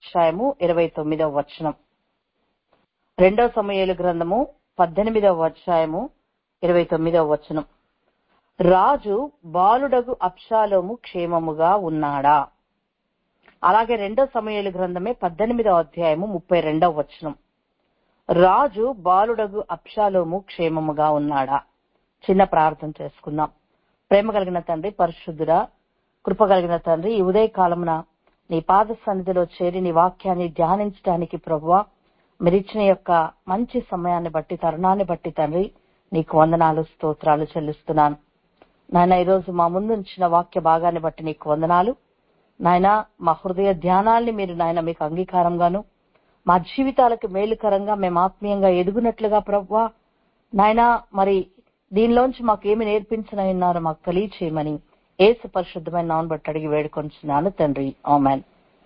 అధ్యాయము ఇరవై తొమ్మిదవ వచనం రెండో సమయాల గ్రంథము పద్దెనిమిదవ అధ్యాయము ఇరవై తొమ్మిదవ వచనం రాజు బాలుడగు అప్షాలోము క్షేమముగా ఉన్నాడా అలాగే రెండో సమయాల గ్రంథమే పద్దెనిమిదవ అధ్యాయము ముప్పై రెండవ వచనం రాజు బాలుడగు అప్షాలోము క్షేమముగా ఉన్నాడా చిన్న ప్రార్థన చేసుకుందాం ప్రేమ కలిగిన తండ్రి పరిశుద్ధుడా కృప కలిగిన తండ్రి ఈ ఉదయ కాలమున నీ పాద సన్నిధిలో చేరి నీ వాక్యాన్ని ధ్యానించడానికి ప్రభువా మీరిచ్చిన యొక్క మంచి సమయాన్ని బట్టి తరుణాన్ని బట్టి తండ్రి నీకు వందనాలు స్తోత్రాలు చెల్లిస్తున్నాను నాయన ఈరోజు మా ముందు ఉంచిన వాక్య భాగాన్ని బట్టి నీకు వందనాలు నాయన మా హృదయ ధ్యానాల్ని మీరు నాయన మీకు అంగీకారంగాను మా జీవితాలకు మేలుకరంగా మేము ఆత్మీయంగా ఎదుగునట్లుగా ప్రభువా నాయన మరి దీనిలోంచి మాకు ఏమి నేర్పించనన్నారో మాకు తెలియచేయమని ఏసు పరిశుద్ధమైన నాన్ బట్టి అడిగి వేడుకొంచున్నాను తండ్రి ఆమెన్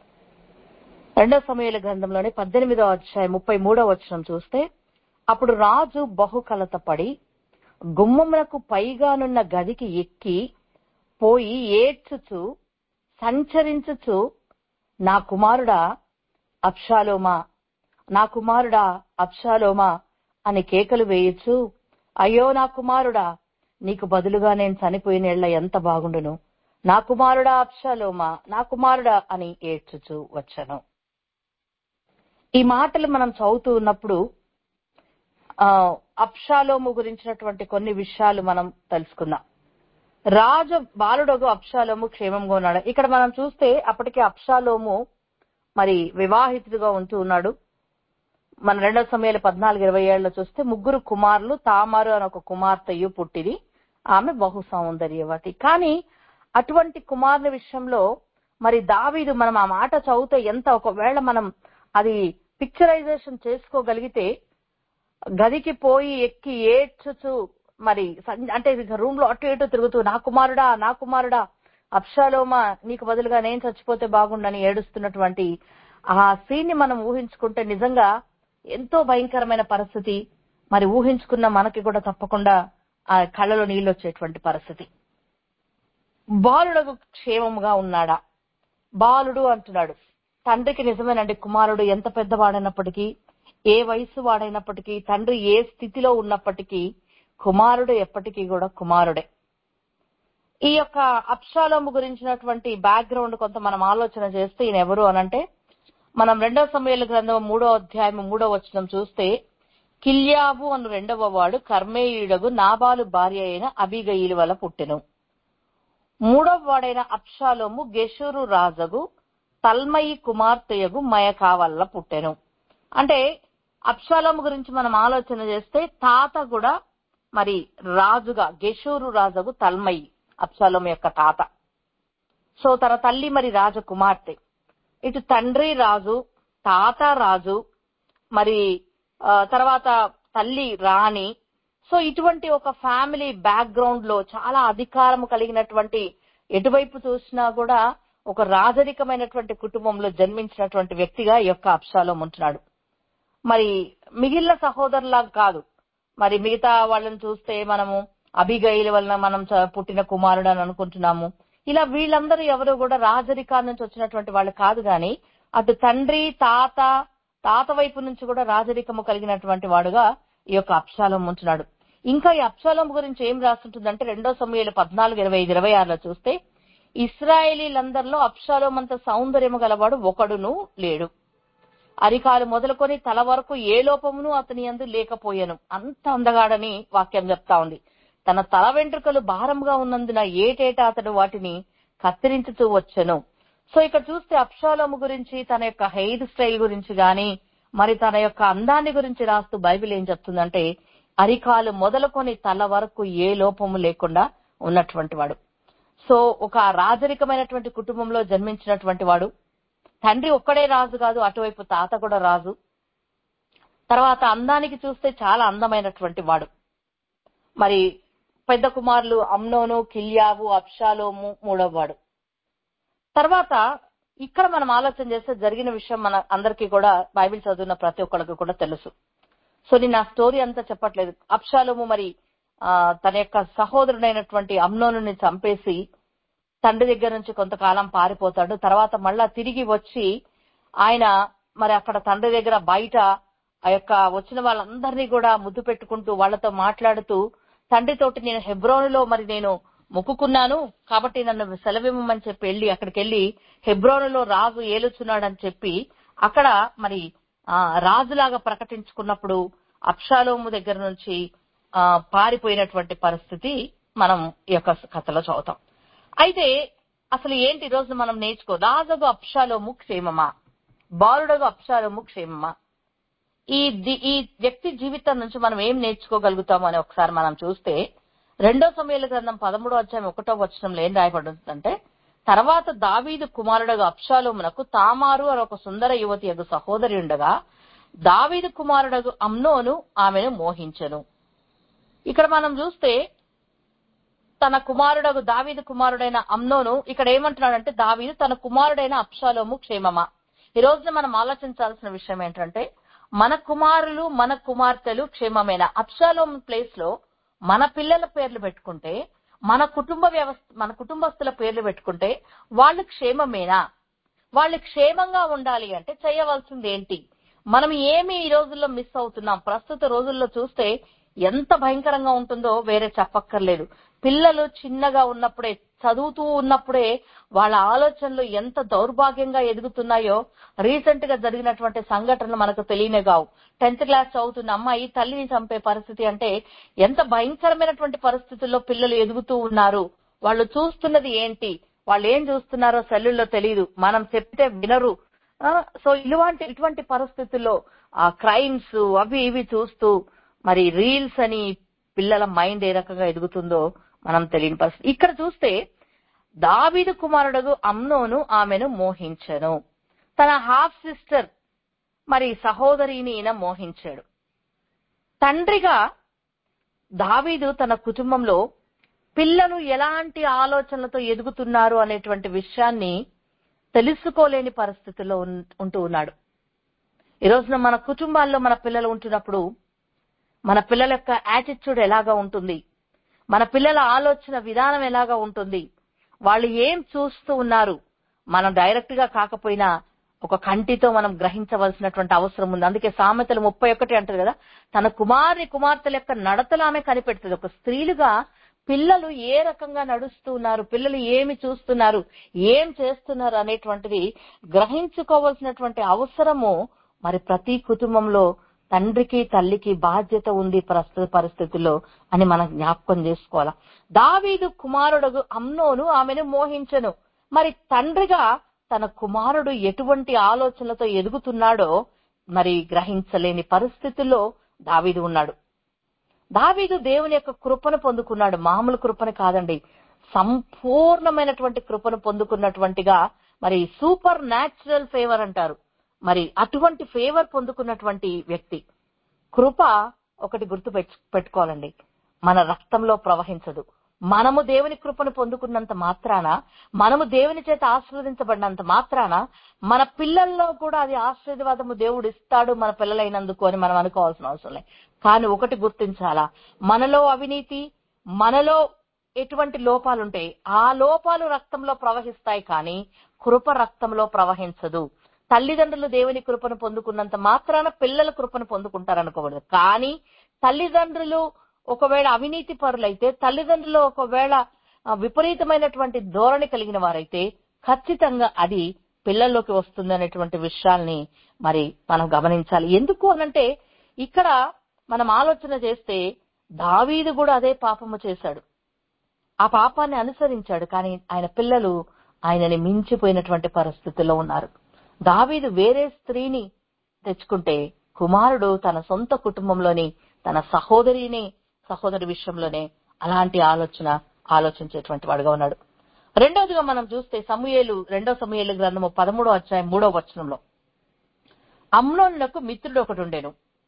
రెండో సమయాల గ్రంథంలోని పద్దెనిమిదో అధ్యాయం ముప్పై మూడో వచనం చూస్తే అప్పుడు రాజు బహుకలత పడి గుమ్మమునకు పైగానున్న గదికి ఎక్కి పోయి ఏడ్చుచు సంచరించుచు నా కుమారుడా అప్షాలోమా నా కుమారుడా అప్షాలోమా అని కేకలు వేయచ్చు అయ్యో నా కుమారుడా నీకు బదులుగా నేను చనిపోయిన ఎళ్ళ ఎంత బాగుండును నా కుమారుడా అప్షాలోమా నా కుమారుడా అని ఏడ్చుచు వచ్చను ఈ మాటలు మనం చదువుతూ ఉన్నప్పుడు ఆ అప్షాలోము గురించినటువంటి కొన్ని విషయాలు మనం తెలుసుకుందాం రాజు బాలుడగు అప్షాలోము క్షేమంగా ఉన్నాడు ఇక్కడ మనం చూస్తే అప్పటికే అప్షాలోము మరి వివాహితుడుగా ఉంటూ ఉన్నాడు మన రెండో సమయాలు పద్నాలుగు ఇరవై ఏళ్ళలో చూస్తే ముగ్గురు కుమారులు తామారు అని ఒక కుమార్తెయు పుట్టిది ఆమె బహు సౌందర్యవతి కానీ అటువంటి కుమారుని విషయంలో మరి దావీదు మనం ఆ మాట చదివితే ఎంత ఒకవేళ మనం అది పిక్చరైజేషన్ చేసుకోగలిగితే గదికి పోయి ఎక్కి ఏడ్చుచు మరి అంటే రూమ్ లో అటు ఇటు తిరుగుతూ నా కుమారుడా నా కుమారుడా అప్షాలోమా నీకు బదులుగా నేను చచ్చిపోతే బాగుండని ఏడుస్తున్నటువంటి ఆ సీన్ ని మనం ఊహించుకుంటే నిజంగా ఎంతో భయంకరమైన పరిస్థితి మరి ఊహించుకున్న మనకి కూడా తప్పకుండా ఆ కళ్ళలో నీళ్ళు వచ్చేటువంటి పరిస్థితి బాలుడు క్షేమముగా ఉన్నాడా బాలుడు అంటున్నాడు తండ్రికి నిజమేనండి కుమారుడు ఎంత పెద్దవాడైనప్పటికీ ఏ వయసు వాడైనప్పటికీ తండ్రి ఏ స్థితిలో ఉన్నప్పటికీ కుమారుడు ఎప్పటికీ కూడా కుమారుడే ఈ యొక్క అప్షాలోము గురించినటువంటి బ్యాక్గ్రౌండ్ కొంత మనం ఆలోచన చేస్తే ఈయన ఎవరు అనంటే మనం రెండవ సమయాల గ్రంథం మూడో అధ్యాయం మూడో వచనం చూస్తే కిల్యాబు అను రెండవ వాడు కర్మేయుడగు నాబాలు భార్య అయిన అబిగయిలు వల్ల పుట్టెను మూడవ వాడైన అప్షాలోము గెషూరు రాజగు తల్మయి కుమార్తెయగు మయకా వల్ల పుట్టెను అంటే అప్షాలోము గురించి మనం ఆలోచన చేస్తే తాత కూడా మరి రాజుగా గెషూరు రాజుగు తల్మయి అప్షాలోము యొక్క తాత సో తన తల్లి మరి రాజ కుమార్తె ఇటు తండ్రి రాజు తాత రాజు మరి తర్వాత తల్లి రాణి సో ఇటువంటి ఒక ఫ్యామిలీ బ్యాక్గ్రౌండ్ లో చాలా అధికారం కలిగినటువంటి ఎటువైపు చూసినా కూడా ఒక రాజరికమైనటువంటి కుటుంబంలో జన్మించినటువంటి వ్యక్తిగా ఈ యొక్క అప్షాలో ఉంటున్నాడు మరి మిగిలిన సహోదరులాగా కాదు మరి మిగతా వాళ్ళని చూస్తే మనము అభిగైల వలన మనం పుట్టిన కుమారుడు అని అనుకుంటున్నాము ఇలా వీళ్ళందరూ ఎవరు కూడా రాజరికాల నుంచి వచ్చినటువంటి వాళ్ళు కాదు గాని అటు తండ్రి తాత తాత వైపు నుంచి కూడా రాజరికము కలిగినటువంటి వాడుగా ఈ యొక్క అప్షాలం ఉంటున్నాడు ఇంకా ఈ అప్షాలం గురించి ఏం రాస్తుంటుందంటే రెండో సమయాలు పద్నాలుగు ఇరవై ఐదు ఇరవై ఆరులో చూస్తే ఇస్రాయేలీలందరిలో అప్షాలోం అంత సౌందర్యము గలవాడు ఒకడును లేడు అరికాలు మొదలుకొని తల వరకు ఏ లోపమును అతని అందు లేకపోయాను అంత అందగాడని వాక్యం చెప్తా ఉంది తన తల వెంట్రుకలు భారంగా ఉన్నందున ఏటేటా అతడు వాటిని కత్తిరించుతూ వచ్చను సో ఇక్కడ చూస్తే అప్షాలోము గురించి తన యొక్క హెయిర్ స్టైల్ గురించి గాని మరి తన యొక్క అందాన్ని గురించి రాస్తూ బైబిల్ ఏం చెప్తుందంటే అరికాలు మొదలుకొని తల వరకు ఏ లోపము లేకుండా ఉన్నటువంటి వాడు సో ఒక రాజరికమైనటువంటి కుటుంబంలో జన్మించినటువంటి వాడు తండ్రి ఒక్కడే రాజు కాదు అటువైపు తాత కూడా రాజు తర్వాత అందానికి చూస్తే చాలా అందమైనటువంటి వాడు మరి పెద్ద కుమారులు అమ్నోను కిల్యావు అప్షాలోము మూడవ వాడు తర్వాత ఇక్కడ మనం ఆలోచన చేస్తే జరిగిన విషయం మన అందరికీ కూడా బైబిల్ చదివిన ప్రతి ఒక్కరికి కూడా తెలుసు సో నేను ఆ స్టోరీ అంతా చెప్పట్లేదు అప్షాలోము మరి ఆ తన యొక్క సహోదరుడైనటువంటి అమ్నోను చంపేసి తండ్రి దగ్గర నుంచి కొంతకాలం పారిపోతాడు తర్వాత మళ్ళా తిరిగి వచ్చి ఆయన మరి అక్కడ తండ్రి దగ్గర బయట ఆ యొక్క వచ్చిన వాళ్ళందరినీ కూడా ముద్దు పెట్టుకుంటూ వాళ్ళతో మాట్లాడుతూ తండ్రితోటి నేను హెబ్రోనులో మరి నేను మొక్కుకున్నాను కాబట్టి నన్ను సెలవిమ్మని చెప్పి వెళ్ళి అక్కడికి వెళ్ళి హెబ్రోనులో రాజు ఏలుచున్నాడని చెప్పి అక్కడ మరి ఆ రాజులాగా ప్రకటించుకున్నప్పుడు అప్షాలోము దగ్గర నుంచి ఆ పారిపోయినటువంటి పరిస్థితి మనం ఈ యొక్క కథలో చదువుతాం అయితే అసలు ఏంటి ఈ రోజు మనం నేర్చుకో రాజుగు అప్షాలోము క్షేమమా బాలుడగు అప్షాలోము క్షేమమా ఈ ది- ఈ వ్యక్తి జీవితం నుంచి మనం ఏం నేర్చుకోగలుగుతాము అని ఒకసారి మనం చూస్తే రెండో సమయాల గ్రంథం పదమూడో అధ్యాయం ఒకటో వచనంలో ఏం రాయబడుతుందంటే తర్వాత దావీదు కుమారుడుగా అప్షాలోమునకు తామారు అని ఒక సుందర యువతి యొక్క సహోదరి ఉండగా దావీదు కుమారుడగు అమ్నోను ఆమెను మోహించెను ఇక్కడ మనం చూస్తే తన కుమారుడగు దావీదు కుమారుడైన అమ్నోను ఇక్కడ ఏమంటున్నాడంటే దావీదు తన కుమారుడైన అప్షాలోము క్షేమమా ఈ రోజున మనం ఆలోచించాల్సిన విషయం ఏంటంటే మన కుమారులు మన కుమార్తెలు క్షేమమేనా అప్షాలోము ప్లేస్ లో మన పిల్లల పేర్లు పెట్టుకుంటే మన కుటుంబ వ్యవస్థ మన కుటుంబస్తుల పేర్లు పెట్టుకుంటే వాళ్ళు క్షేమమేనా వాళ్ళు క్షేమంగా ఉండాలి అంటే చేయవలసింది ఏంటి మనం ఏమి ఈ రోజుల్లో మిస్ అవుతున్నాం ప్రస్తుత రోజుల్లో చూస్తే ఎంత భయంకరంగా ఉంటుందో వేరే చెప్పక్కర్లేదు పిల్లలు చిన్నగా ఉన్నప్పుడే చదువుతూ ఉన్నప్పుడే వాళ్ళ ఆలోచనలు ఎంత దౌర్భాగ్యంగా ఎదుగుతున్నాయో రీసెంట్ గా జరిగినటువంటి సంఘటనలు మనకు తెలియనే కావు టెన్త్ క్లాస్ చదువుతున్న అమ్మాయి తల్లిని చంపే పరిస్థితి అంటే ఎంత భయంకరమైనటువంటి పరిస్థితుల్లో పిల్లలు ఎదుగుతూ ఉన్నారు వాళ్ళు చూస్తున్నది ఏంటి వాళ్ళు ఏం చూస్తున్నారో సెల్లుల్లో తెలియదు మనం చెప్తే వినరు ఆ, సో ఇలాంటి ఇటువంటి పరిస్థితుల్లో ఆ క్రైమ్స్ అవి ఇవి చూస్తూ మరి రీల్స్ అని పిల్లల మైండ్ ఏ రకంగా ఎదుగుతుందో మనం తెలియని పరిస్థితి ఇక్కడ చూస్తే దావీదు కుమారుడు అమ్నోను ఆమెను మోహించెను తన హాఫ్ సిస్టర్ మరి సహోదరిని ఈయన మోహించాడు తండ్రిగా దావీదు తన కుటుంబంలో పిల్లలు ఎలాంటి ఆలోచనలతో ఎదుగుతున్నారు అనేటువంటి విషయాన్ని తెలుసుకోలేని పరిస్థితుల్లో ఉన్- ఉంటూ ఉన్నాడు ఈ రోజున మన కుటుంబాల్లో మన పిల్లలు ఉంటున్నప్పుడు మన పిల్లల యొక్క యాటిట్యూడ్ ఎలాగా ఉంటుంది మన పిల్లల ఆలోచన విధానం ఎలాగా ఉంటుంది వాళ్ళు ఏం చూస్తూ ఉన్నారు మనం డైరెక్ట్ గా కాకపోయినా ఒక కంటితో మనం గ్రహించవలసినటువంటి అవసరం ఉంది అందుకే సామెతలు ముప్పై ఒకటి అంటారు కదా తన కుమారుని కుమార్తెల యొక్క నడతలు ఆమె కనిపెడుతుంది ఒక స్త్రీలుగా పిల్లలు ఏ రకంగా నడుస్తూ ఉన్నారు పిల్లలు ఏమి చూస్తున్నారు ఏం చేస్తున్నారు అనేటువంటిది గ్రహించుకోవాల్సినటువంటి అవసరము మరి ప్రతి కుటుంబంలో తండ్రికి తల్లికి బాధ్యత ఉంది ప్రస్తుత పరిస్థితుల్లో అని మనం జ్ఞాపకం చేసుకోవాలా దావీదు కుమారుడు అమ్నోను ఆమెను మోహించను మరి తండ్రిగా తన కుమారుడు ఎటువంటి ఆలోచనలతో ఎదుగుతున్నాడో మరి గ్రహించలేని పరిస్థితుల్లో దావీదు ఉన్నాడు దావీదు దేవుని యొక్క కృపను పొందుకున్నాడు మామూలు కృపను కాదండి సంపూర్ణమైనటువంటి కృపను పొందుకున్నటువంటిగా మరి సూపర్ న్యాచురల్ ఫేవర్ అంటారు మరి అటువంటి ఫేవర్ పొందుకున్నటువంటి వ్యక్తి కృప ఒకటి గుర్తు పెట్టు- పెట్టుకోవాలండి మన రక్తంలో ప్రవహించదు మనము దేవుని కృపను పొందుకున్నంత మాత్రాన మనము దేవుని చేత ఆశీర్వదించబడినంత మాత్రాన మన పిల్లల్లో కూడా అది ఆశీర్వాదము దేవుడు ఇస్తాడు మన పిల్లలైనందుకు అని మనం అనుకోవాల్సిన అవసరం లేదు కానీ ఒకటి గుర్తించాలా మనలో అవినీతి మనలో ఎటువంటి లోపాలుంటాయి ఆ లోపాలు రక్తంలో ప్రవహిస్తాయి కానీ కృప రక్తంలో ప్రవహించదు తల్లిదండ్రులు దేవుని కృపను పొందుకున్నంత మాత్రాన పిల్లల కృపను పొందుకుంటారనుకోకూడదు కానీ తల్లిదండ్రులు ఒకవేళ అవినీతి పరులైతే తల్లిదండ్రులు ఒకవేళ ఆ, విపరీతమైనటువంటి ధోరణి కలిగిన వారైతే ఖచ్చితంగా అది పిల్లల్లోకి వస్తుంది అనేటువంటి విషయాల్ని మరి మనం గమనించాలి ఎందుకు అనంటే ఇక్కడ మనం ఆలోచన చేస్తే దావీదు కూడా అదే పాపము చేశాడు ఆ పాపాన్ని అనుసరించాడు కానీ ఆయన పిల్లలు ఆయనని మించిపోయినటువంటి పరిస్థితుల్లో ఉన్నారు దావీదు వేరే స్త్రీని తెచ్చుకుంటే కుమారుడు తన సొంత కుటుంబంలోని తన సహోదరిని సహోదరి విషయంలోనే అలాంటి ఆలోచన ఆలోచించేటువంటి వాడుగా ఉన్నాడు రెండవదిగా మనం చూస్తే సమూయేలు రెండో సమూయేలు గ్రంథము పదమూడో అధ్యాయం మూడో వచనంలో అమ్నోనులకు మిత్రుడు ఒకటి ఉండెను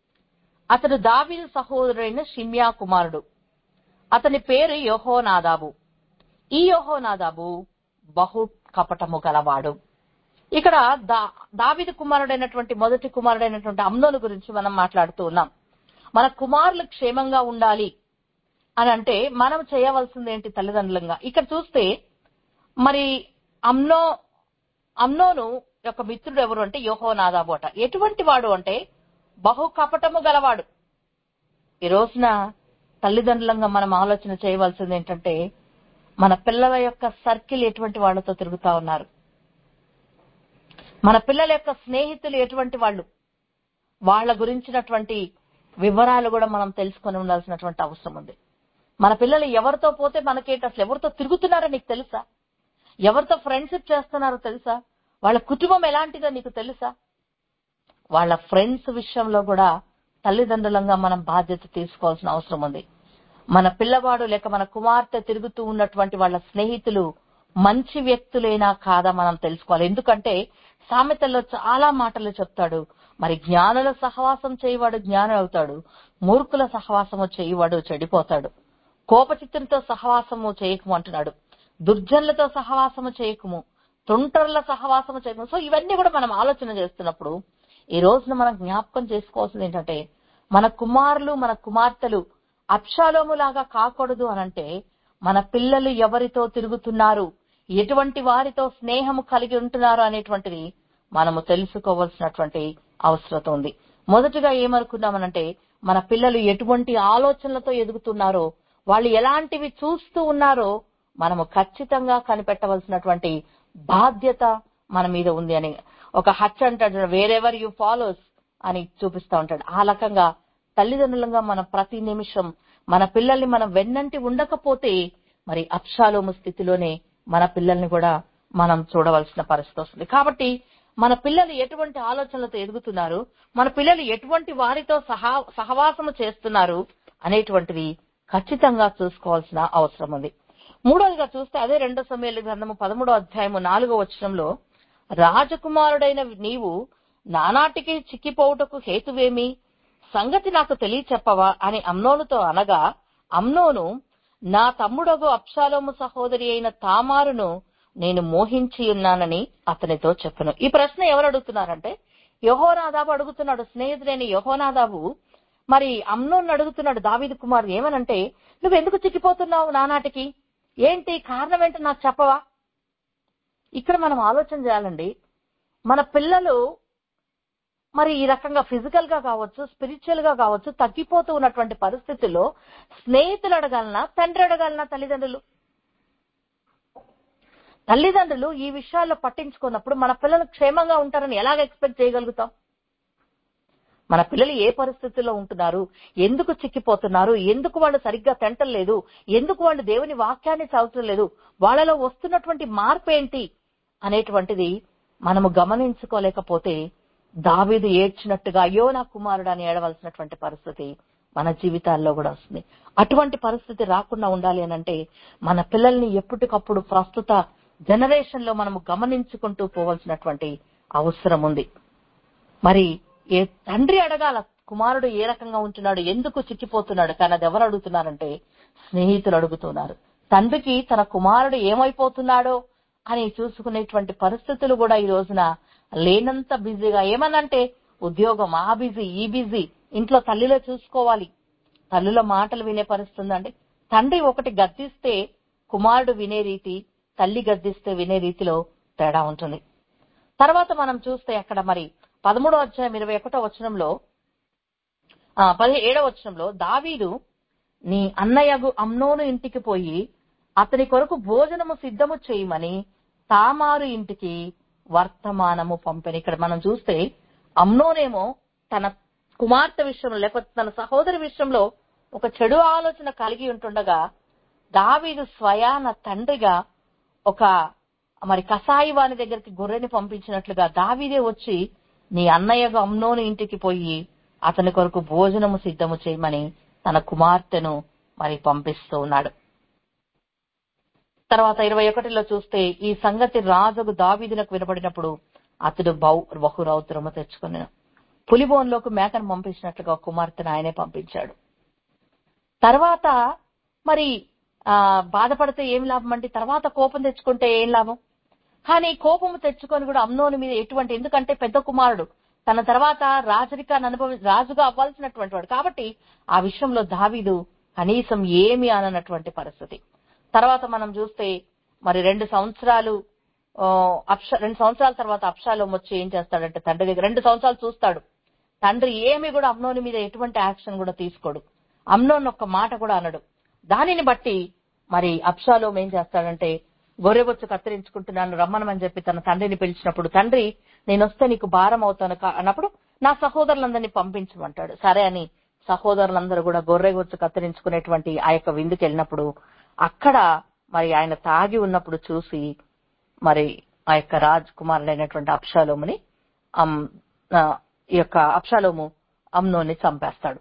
అతడు దావీదు సహోదరుడైన షిమ్యా కుమారుడు అతని పేరు యెహోనాదాబు ఈ యెహోనాదాబు బహు కపటము గలవాడు ఇక్కడ దా దావిద కుమారుడైనటువంటి మొదటి కుమారుడైనటువంటి అమ్నోను గురించి మనం మాట్లాడుతూ ఉన్నాం మన కుమారులు క్షేమంగా ఉండాలి అని అంటే మనం చేయవలసింది ఏంటి తల్లిదండ్రులంగా ఇక్కడ చూస్తే మరి అమ్నో అమ్నోను యొక్క మిత్రుడు ఎవరు అంటే యోహోనాదాబు అట ఎటువంటి వాడు అంటే బహు కపటము గలవాడు ఈ రోజున తల్లిదండ్రులంగా మనం ఆలోచన చేయవలసింది ఏంటంటే మన పిల్లల యొక్క సర్కిల్ ఎటువంటి వాళ్ళతో తిరుగుతా ఉన్నారు మన పిల్లల యొక్క స్నేహితులు ఎటువంటి వాళ్ళు వాళ్ళ గురించినటువంటి వివరాలు కూడా మనం తెలుసుకొని ఉండాల్సినటువంటి అవసరం ఉంది మన పిల్లలు ఎవరితో పోతే మనకేంటి అసలు ఎవరితో తిరుగుతున్నారో నీకు తెలుసా ఎవరితో ఫ్రెండ్షిప్ చేస్తున్నారో తెలుసా వాళ్ళ కుటుంబం ఎలాంటిదో నీకు తెలుసా వాళ్ళ ఫ్రెండ్స్ విషయంలో కూడా తల్లిదండ్రులంగా మనం బాధ్యత తీసుకోవాల్సిన అవసరం ఉంది మన పిల్లవాడు లేక మన కుమార్తె తిరుగుతూ ఉన్నటువంటి వాళ్ళ స్నేహితులు మంచి వ్యక్తులేనా కాదా మనం తెలుసుకోవాలి ఎందుకంటే సామెతల్లో చాలా మాటలు చెప్తాడు మరి జ్ఞానుల సహవాసం చేయవాడు జ్ఞానం అవుతాడు మూర్ఖుల సహవాసము చేయవాడు చెడిపోతాడు కోపచిత్తులతో సహవాసము చేయకము అంటున్నాడు దుర్జనులతో సహవాసము చేయకము తుంటర్ల సహవాసము చేయకము సో ఇవన్నీ కూడా మనం ఆలోచన చేస్తున్నప్పుడు ఈ రోజున మనం జ్ఞాపకం చేసుకోవాల్సింది ఏంటంటే మన కుమారులు మన కుమార్తెలు అప్షాలోములాగా కాకూడదు అనంటే మన పిల్లలు ఎవరితో తిరుగుతున్నారు ఎటువంటి వారితో స్నేహము కలిగి ఉంటున్నారు అనేటువంటిది మనము తెలుసుకోవాల్సినటువంటి అవసరం ఉంది మొదటగా ఏమనుకున్నామనంటే మన పిల్లలు ఎటువంటి ఆలోచనలతో ఎదుగుతున్నారో వాళ్ళు ఎలాంటివి చూస్తూ ఉన్నారో మనము ఖచ్చితంగా కనిపెట్టవలసినటువంటి బాధ్యత మన మీద ఉంది అని ఒక హచ్ అంటాడు వేరెవర్ యు ఫాలోస్ అని చూపిస్తా ఉంటాడు ఆ రకంగా తల్లిదండ్రులంగా మనం ప్రతి నిమిషం మన పిల్లల్ని మనం వెన్నంటి ఉండకపోతే మరి అప్షాలోము స్థితిలోనే మన పిల్లల్ని కూడా మనం చూడవలసిన పరిస్థితి వస్తుంది కాబట్టి మన పిల్లలు ఎటువంటి ఆలోచనలతో ఎదుగుతున్నారు మన పిల్లలు ఎటువంటి వారితో సహా సహవాసము చేస్తున్నారు అనేటువంటిది ఖచ్చితంగా చూసుకోవాల్సిన అవసరం ఉంది మూడోదిగా చూస్తే అదే రెండో సమయాల గ్రంథము పదమూడో అధ్యాయము నాలుగో వచనంలో రాజకుమారుడైన నీవు నానాటికి చిక్కిపోవుటకు హేతువేమి సంగతి నాకు తెలియచెప్పవా అని అమ్నోనుతో అనగా అమ్నోను నా తమ్ముడగు అప్షాలోము సహోదరి అయిన తామారును నేను మోహించి ఉన్నానని అతనితో చెప్పను ఈ ప్రశ్న ఎవరు అడుగుతున్నారంటే యహోనాదాబు అడుగుతున్నాడు స్నేహితుడైన యహోనాదాబు మరి అమ్నోన్ అడుగుతున్నాడు దావీదు కుమార్ ఏమనంటే నువ్వు ఎందుకు చిక్కిపోతున్నావు నానాటికి ఏంటి కారణం ఏంటో నాకు చెప్పవా ఇక్కడ మనం ఆలోచన చేయాలండి మన పిల్లలు మరి ఈ రకంగా ఫిజికల్ గా కావచ్చు స్పిరిచువల్ గా కావచ్చు తగ్గిపోతూ ఉన్నటువంటి పరిస్థితుల్లో స్నేహితులు అడగాలనా తండ్రి అడగాలనా తల్లిదండ్రులు తల్లిదండ్రులు ఈ విషయాల్లో పట్టించుకున్నప్పుడు మన పిల్లలు క్షేమంగా ఉంటారని ఎలాగ ఎక్స్పెక్ట్ చేయగలుగుతాం మన పిల్లలు ఏ పరిస్థితుల్లో ఉంటున్నారు ఎందుకు చిక్కిపోతున్నారు ఎందుకు వాళ్ళు సరిగ్గా తింటలేదు ఎందుకు వాళ్ళు దేవుని వాక్యాన్ని చదవటం లేదు వాళ్ళలో వస్తున్నటువంటి మార్పు ఏంటి అనేటువంటిది మనము గమనించుకోలేకపోతే దావీదు ఏడ్చినట్టుగా అయ్యో నా కుమారుడు అని ఏడవలసినటువంటి పరిస్థితి మన జీవితాల్లో కూడా వస్తుంది అటువంటి పరిస్థితి రాకుండా ఉండాలి అని అంటే మన పిల్లల్ని ఎప్పటికప్పుడు ప్రస్తుత జనరేషన్ లో మనము గమనించుకుంటూ పోవాల్సినటువంటి అవసరం ఉంది మరి ఏ తండ్రి అడగాల కుమారుడు ఏ రకంగా ఉంటున్నాడు ఎందుకు చిక్కిపోతున్నాడు కానీ అది ఎవరు అడుగుతున్నారంటే స్నేహితులు అడుగుతున్నారు తండ్రికి తన కుమారుడు ఏమైపోతున్నాడో అని చూసుకునేటువంటి పరిస్థితులు కూడా ఈ రోజున లేనంత బిజీగా ఏమనంటే ఉద్యోగం ఆ బిజీ ఈ బిజీ ఇంట్లో తల్లిలో చూసుకోవాలి తల్లుల మాటలు వినే పరిస్థితి ఉందండి తండ్రి ఒకటి గద్దిస్తే కుమారుడు వినే రీతి తల్లి గద్దిస్తే వినే రీతిలో తేడా ఉంటుంది తర్వాత మనం చూస్తే అక్కడ మరి పదమూడో అధ్యాయం ఇరవై ఒకటో వచనంలో ఆ పదిహేడో వచనంలో దావీదు నీ అన్నయ్యగు అమ్నోను ఇంటికి పోయి అతని కొరకు భోజనము సిద్ధము చేయమని తామారు ఇంటికి వర్తమానము పంపిన ఇక్కడ మనం చూస్తే అమ్నోనేమో తన కుమార్తె విషయంలో లేకపోతే తన సహోదరి విషయంలో ఒక చెడు ఆలోచన కలిగి ఉంటుండగా దావీదు స్వయాన తండ్రిగా ఒక మరి కసాయి వాని దగ్గరికి గొర్రెని పంపించినట్లుగా దావీదే వచ్చి నీ అన్నయ్యగా అమ్నోని ఇంటికి పోయి అతని కొరకు భోజనము సిద్ధము చేయమని తన కుమార్తెను మరి పంపిస్తూ ఉన్నాడు తర్వాత ఇరవై ఒకటిలో చూస్తే ఈ సంగతి రాజుకు దావీదులకు వినబడినప్పుడు అతడు బౌ బహురౌద్రము తెచ్చుకుని పులిబోన్లోకి మేకను పంపించినట్లుగా కుమార్తెను ఆయనే పంపించాడు తర్వాత మరి ఆ బాధపడితే ఏం లాభం అంటే తర్వాత కోపం తెచ్చుకుంటే ఏం లాభం కానీ కోపము తెచ్చుకొని కూడా అమ్నోని మీద ఎటువంటి ఎందుకంటే పెద్ద కుమారుడు తన తర్వాత రాజరికాన్ని అనుభవి రాజుగా అవ్వాల్సినటువంటి వాడు కాబట్టి ఆ విషయంలో దావీదు కనీసం ఏమి అననటువంటి పరిస్థితి తర్వాత మనం చూస్తే మరి రెండు సంవత్సరాలు ఆ, అప్ష రెండు సంవత్సరాల తర్వాత అప్షాలోం వచ్చి ఏం చేస్తాడంటే తండ్రి దగ్గర రెండు సంవత్సరాలు చూస్తాడు తండ్రి ఏమి కూడా అమ్నోని మీద ఎటువంటి యాక్షన్ కూడా తీసుకోడు అమ్నోన్ ఒక్క మాట కూడా అనడు దానిని బట్టి మరి అప్షాలోం ఏం చేస్తాడంటే గొర్రెబొచ్చు కత్తిరించుకుంటున్నాను రమ్మనమని చెప్పి తన తండ్రిని పిలిచినప్పుడు తండ్రి నేను వస్తే నీకు భారం అవుతాను కా- అన్నప్పుడు నా సహోదరులందరినీ పంపించమంటాడు సరే అని సహోదరులందరూ కూడా గొర్రెబొచ్చు కత్తిరించుకునేటువంటి ఆ యొక్క విందుకు వెళ్ళినప్పుడు అక్కడ మరి ఆయన తాగి ఉన్నప్పుడు చూసి మరి ఆ యొక్క రాజ్ కుమారుడైనటువంటి అప్షాలోముని అమ్, ఆ, ఈ యొక్క అప్షాలోము అమ్నోని చంపేస్తాడు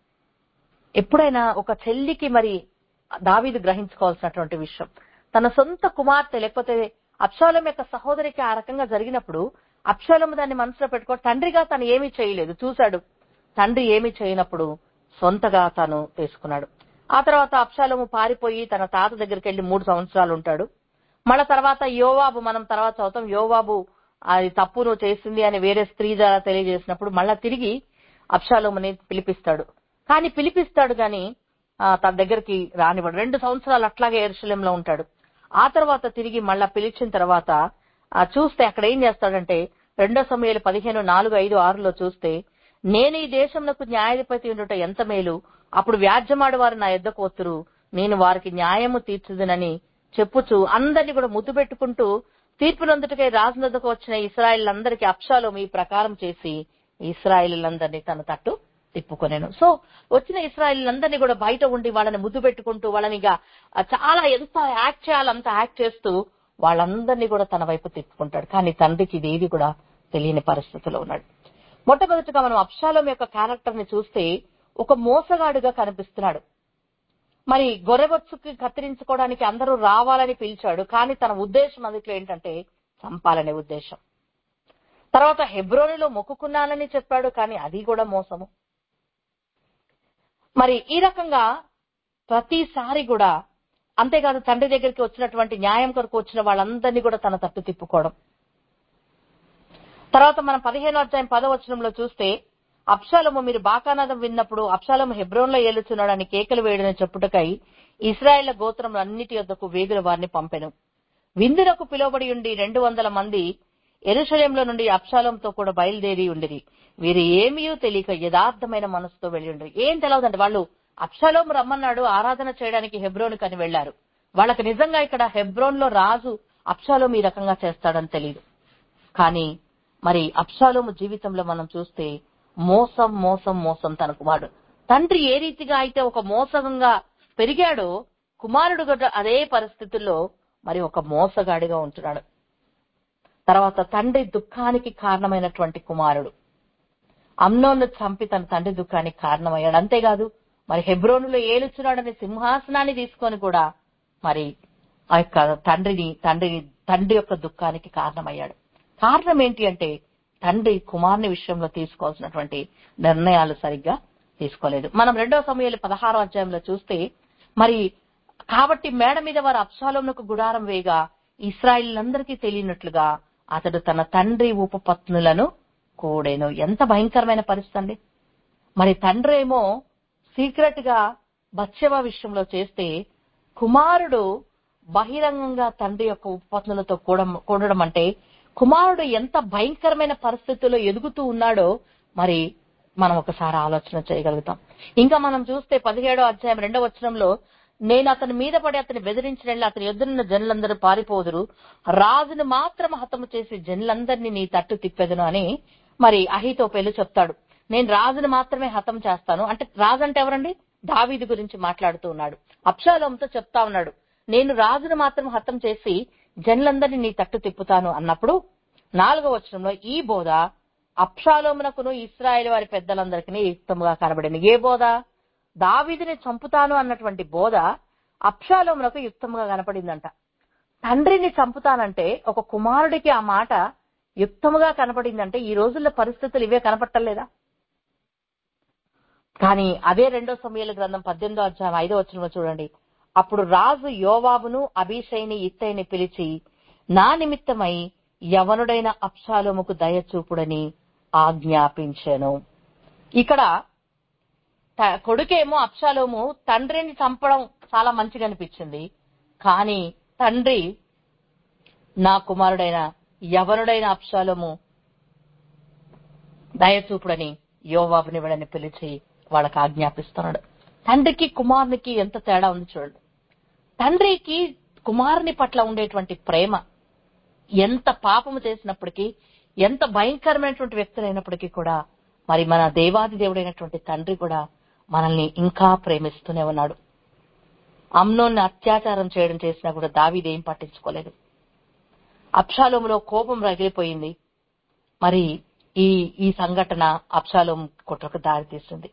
ఎప్పుడైనా ఒక చెల్లికి మరి దావీదు గ్రహించుకోవాల్సినటువంటి విషయం తన సొంత కుమార్తె లేకపోతే అప్షాలం యొక్క సహోదరికి ఆ రకంగా జరిగినప్పుడు అప్షాలము దాన్ని మనసులో పెట్టుకో తండ్రిగా తను ఏమీ చేయలేదు చూశాడు తండ్రి ఏమీ చేయనప్పుడు సొంతగా తాను తీసుకున్నాడు ఆ తర్వాత అప్షాలము పారిపోయి తన తాత దగ్గరికి వెళ్లి మూడు సంవత్సరాలు ఉంటాడు మళ్ళా తర్వాత యోవాబు మనం తర్వాత చదువుతాం యోవాబు అది తప్పు నువ్వు చేసింది అని వేరే స్త్రీ ద్వారా తెలియజేసినప్పుడు మళ్ళా తిరిగి అప్షాలోముని పిలిపిస్తాడు కానీ పిలిపిస్తాడు గాని ఆ, తన దగ్గరికి రానివ్వడు రెండు సంవత్సరాలు అట్లాగే ఎరుశలంలో ఉంటాడు ఆ తర్వాత తిరిగి మళ్ళా పిలిచిన తర్వాత ఆ చూస్తే అక్కడ ఏం చేస్తాడంటే రెండో సమయాలు పదిహేను నాలుగు ఐదు ఆరులో చూస్తే నేను ఈ దేశంలో న్యాయాధిపతి ఉండుట ఎంత మేలు అప్పుడు వ్యాజ్యమాడు వారు నా ఎద్దకు వస్తురు నేను వారికి న్యాయము తీర్చుదునని చెప్పుచు అందరినీ కూడా ముద్దు పెట్టుకుంటూ తీర్పునందుటకై రాజునందుకు వచ్చిన ఇస్రాయిలందరికీ అప్షాలోము ఈ ప్రకారం చేసి ఇస్రాయిలందరినీ తన తట్టు తిప్పుకొనేను సో వచ్చిన ఇస్రాయిలందరినీ కూడా బయట ఉండి వాళ్ళని ముద్దు పెట్టుకుంటూ వాళ్ళని ఇక చాలా ఎంత యాక్ట్ చేయాలో అంత యాక్ట్ చేస్తూ వాళ్ళందరినీ కూడా తన వైపు తిప్పుకుంటాడు కానీ తండ్రికి ఇది ఏది కూడా తెలియని పరిస్థితిలో ఉన్నాడు మొట్టమొదటిగా మనం అప్షాలోం యొక్క క్యారెక్టర్ ని చూస్తే ఒక మోసగాడుగా కనిపిస్తున్నాడు మరి గొర్రెబొచ్చుకి కత్తిరించుకోవడానికి అందరూ రావాలని పిలిచాడు కానీ తన ఉద్దేశం అందులో ఏంటంటే చంపాలనే ఉద్దేశం తర్వాత హెబ్రోనిలో మొక్కుకున్నానని చెప్పాడు కానీ అది కూడా మోసము మరి ఈ రకంగా ప్రతిసారి కూడా అంతేకాదు తండ్రి దగ్గరికి వచ్చినటువంటి న్యాయం కొరకు వచ్చిన వాళ్ళందరినీ కూడా తన తట్టు తిప్పుకోవడం తర్వాత మనం పదిహేను అధ్యాయం పదో వచనంలో చూస్తే అప్షాలము మీరు బాకానాదం విన్నప్పుడు అప్షాలము హెబ్రోన్లో ఏలుచున్నాడని కేకలు వేయడని చెప్పుటకై ఇస్రాయేళ్ల గోత్రం అన్నిటి యొద్దకు వేగుల వారిని పంపెను విందునకు పిలువబడి ఉండి రెండు వందల మంది ఎరుషలేంలో నుండి అప్షాలంతో కూడా బయలుదేరి ఉండిరి వీరు ఏమీ తెలియక యథార్థమైన మనసుతో వెళ్ళి ఉండ్రి ఏం తెలియదండి వాళ్ళు అప్షాలోం రమ్మన్నాడు ఆరాధన చేయడానికి హెబ్రోన్ కని వెళ్లారు వాళ్ళకి నిజంగా ఇక్కడ హెబ్రోన్ లో రాజు అప్షాలోం ఈ రకంగా చేస్తాడని తెలియదు కానీ మరి అప్షాలోము జీవితంలో మనం చూస్తే మోసం మోసం మోసం తన కుమారుడు తండ్రి ఏ రీతిగా అయితే ఒక మోసంగా పెరిగాడో కుమారుడు కూడా అదే పరిస్థితుల్లో మరి ఒక మోసగాడిగా ఉంటున్నాడు తర్వాత తండ్రి దుఃఖానికి కారణమైనటువంటి కుమారుడు అమ్నోన్ను చంపి తన తండ్రి దుఃఖానికి కారణమయ్యాడు అంతేకాదు మరి హెబ్రోనులో ఏలుచున్నాడనే సింహాసనాన్ని తీసుకొని కూడా మరి ఆ యొక్క తండ్రిని తండ్రిని తండ్రి యొక్క దుఃఖానికి కారణమయ్యాడు కారణం ఏంటి అంటే తండ్రి కుమారుని విషయంలో తీసుకోవాల్సినటువంటి నిర్ణయాలు సరిగ్గా తీసుకోలేదు మనం రెండవ సమయాలు పదహారో అధ్యాయంలో చూస్తే మరి కాబట్టి మేడ మీద వారు అప్సాలోమునకు గుడారం వేగా ఇస్రాయిలందరికీ తెలియనట్లుగా అతడు తన తండ్రి ఉపపత్నులను కూడేను ఎంత భయంకరమైన పరిస్థితి అండి మరి తండ్రి ఏమో సీక్రెట్ గా బత్సవ విషయంలో చేస్తే కుమారుడు బహిరంగంగా తండ్రి యొక్క ఉపపత్నులతో కూడ కూడడం అంటే కుమారుడు ఎంత భయంకరమైన పరిస్థితుల్లో ఎదుగుతూ ఉన్నాడో మరి మనం ఒకసారి ఆలోచన చేయగలుగుతాం ఇంకా మనం చూస్తే పదిహేడో అధ్యాయం రెండవ వచనంలో నేను అతని మీద పడి అతని బెదిరించిన అతని ఎదురున్న జనులందరూ పారిపోదురు రాజును మాత్రం హతము చేసి జనులందరినీ నీ తట్టు తిప్పెదను అని మరి అహితోపేలు చెప్తాడు నేను రాజును మాత్రమే హతం చేస్తాను అంటే రాజు అంటే ఎవరండి దావీదు గురించి మాట్లాడుతూ ఉన్నాడు అప్షాలోంతో చెప్తా ఉన్నాడు నేను రాజును మాత్రం హతం చేసి జనులందరినీ నీ తట్టు తిప్పుతాను అన్నప్పుడు నాలుగో వచనంలో ఈ బోధ అప్షాలోమునకును ఇస్రాయేల్ వారి పెద్దలందరికీ యుక్తముగా కనబడింది ఏ బోధ దావీదుని చంపుతాను అన్నటువంటి బోధ అప్షాలోమునకు యుక్తముగా కనపడిందంట తండ్రిని చంపుతానంటే ఒక కుమారుడికి ఆ మాట యుక్తముగా కనపడిందంటే ఈ రోజుల్లో పరిస్థితులు ఇవే కనపట్టలేదా కానీ అదే రెండో సమయాల గ్రంథం పద్దెనిమిదో అధ్యాయం ఐదో వచనంలో చూడండి అప్పుడు రాజు యోవాబును అభిషైని ఇత్తైని పిలిచి నా నిమిత్తమై యవనుడైన అప్షాలోముకు దయ చూపుడని ఆజ్ఞాపించాను ఇక్కడ త- కొడుకేమో అప్షాలోము తండ్రిని చంపడం చాలా మంచిగా అనిపించింది కానీ తండ్రి నా కుమారుడైన యవనుడైన అప్షాలోము దయచూపుడని యోవాబుని వీడని పిలిచి వాళ్ళకి ఆజ్ఞాపిస్తున్నాడు తండ్రికి కుమారునికి ఎంత తేడా ఉంది చూడండి తండ్రికి కుమారుని పట్ల ఉండేటువంటి ప్రేమ ఎంత పాపము చేసినప్పటికీ ఎంత భయంకరమైనటువంటి వ్యక్తులైనప్పటికీ కూడా మరి మన దేవాది దేవుడైనటువంటి తండ్రి కూడా మనల్ని ఇంకా ప్రేమిస్తూనే ఉన్నాడు అమ్నోన్ని అత్యాచారం చేయడం చేసినా కూడా దావీదేం పట్టించుకోలేదు అప్షాలోములో కోపం రగిలిపోయింది మరి ఈ ఈ సంఘటన అప్షాలోం కుట్రకు దారి తీస్తుంది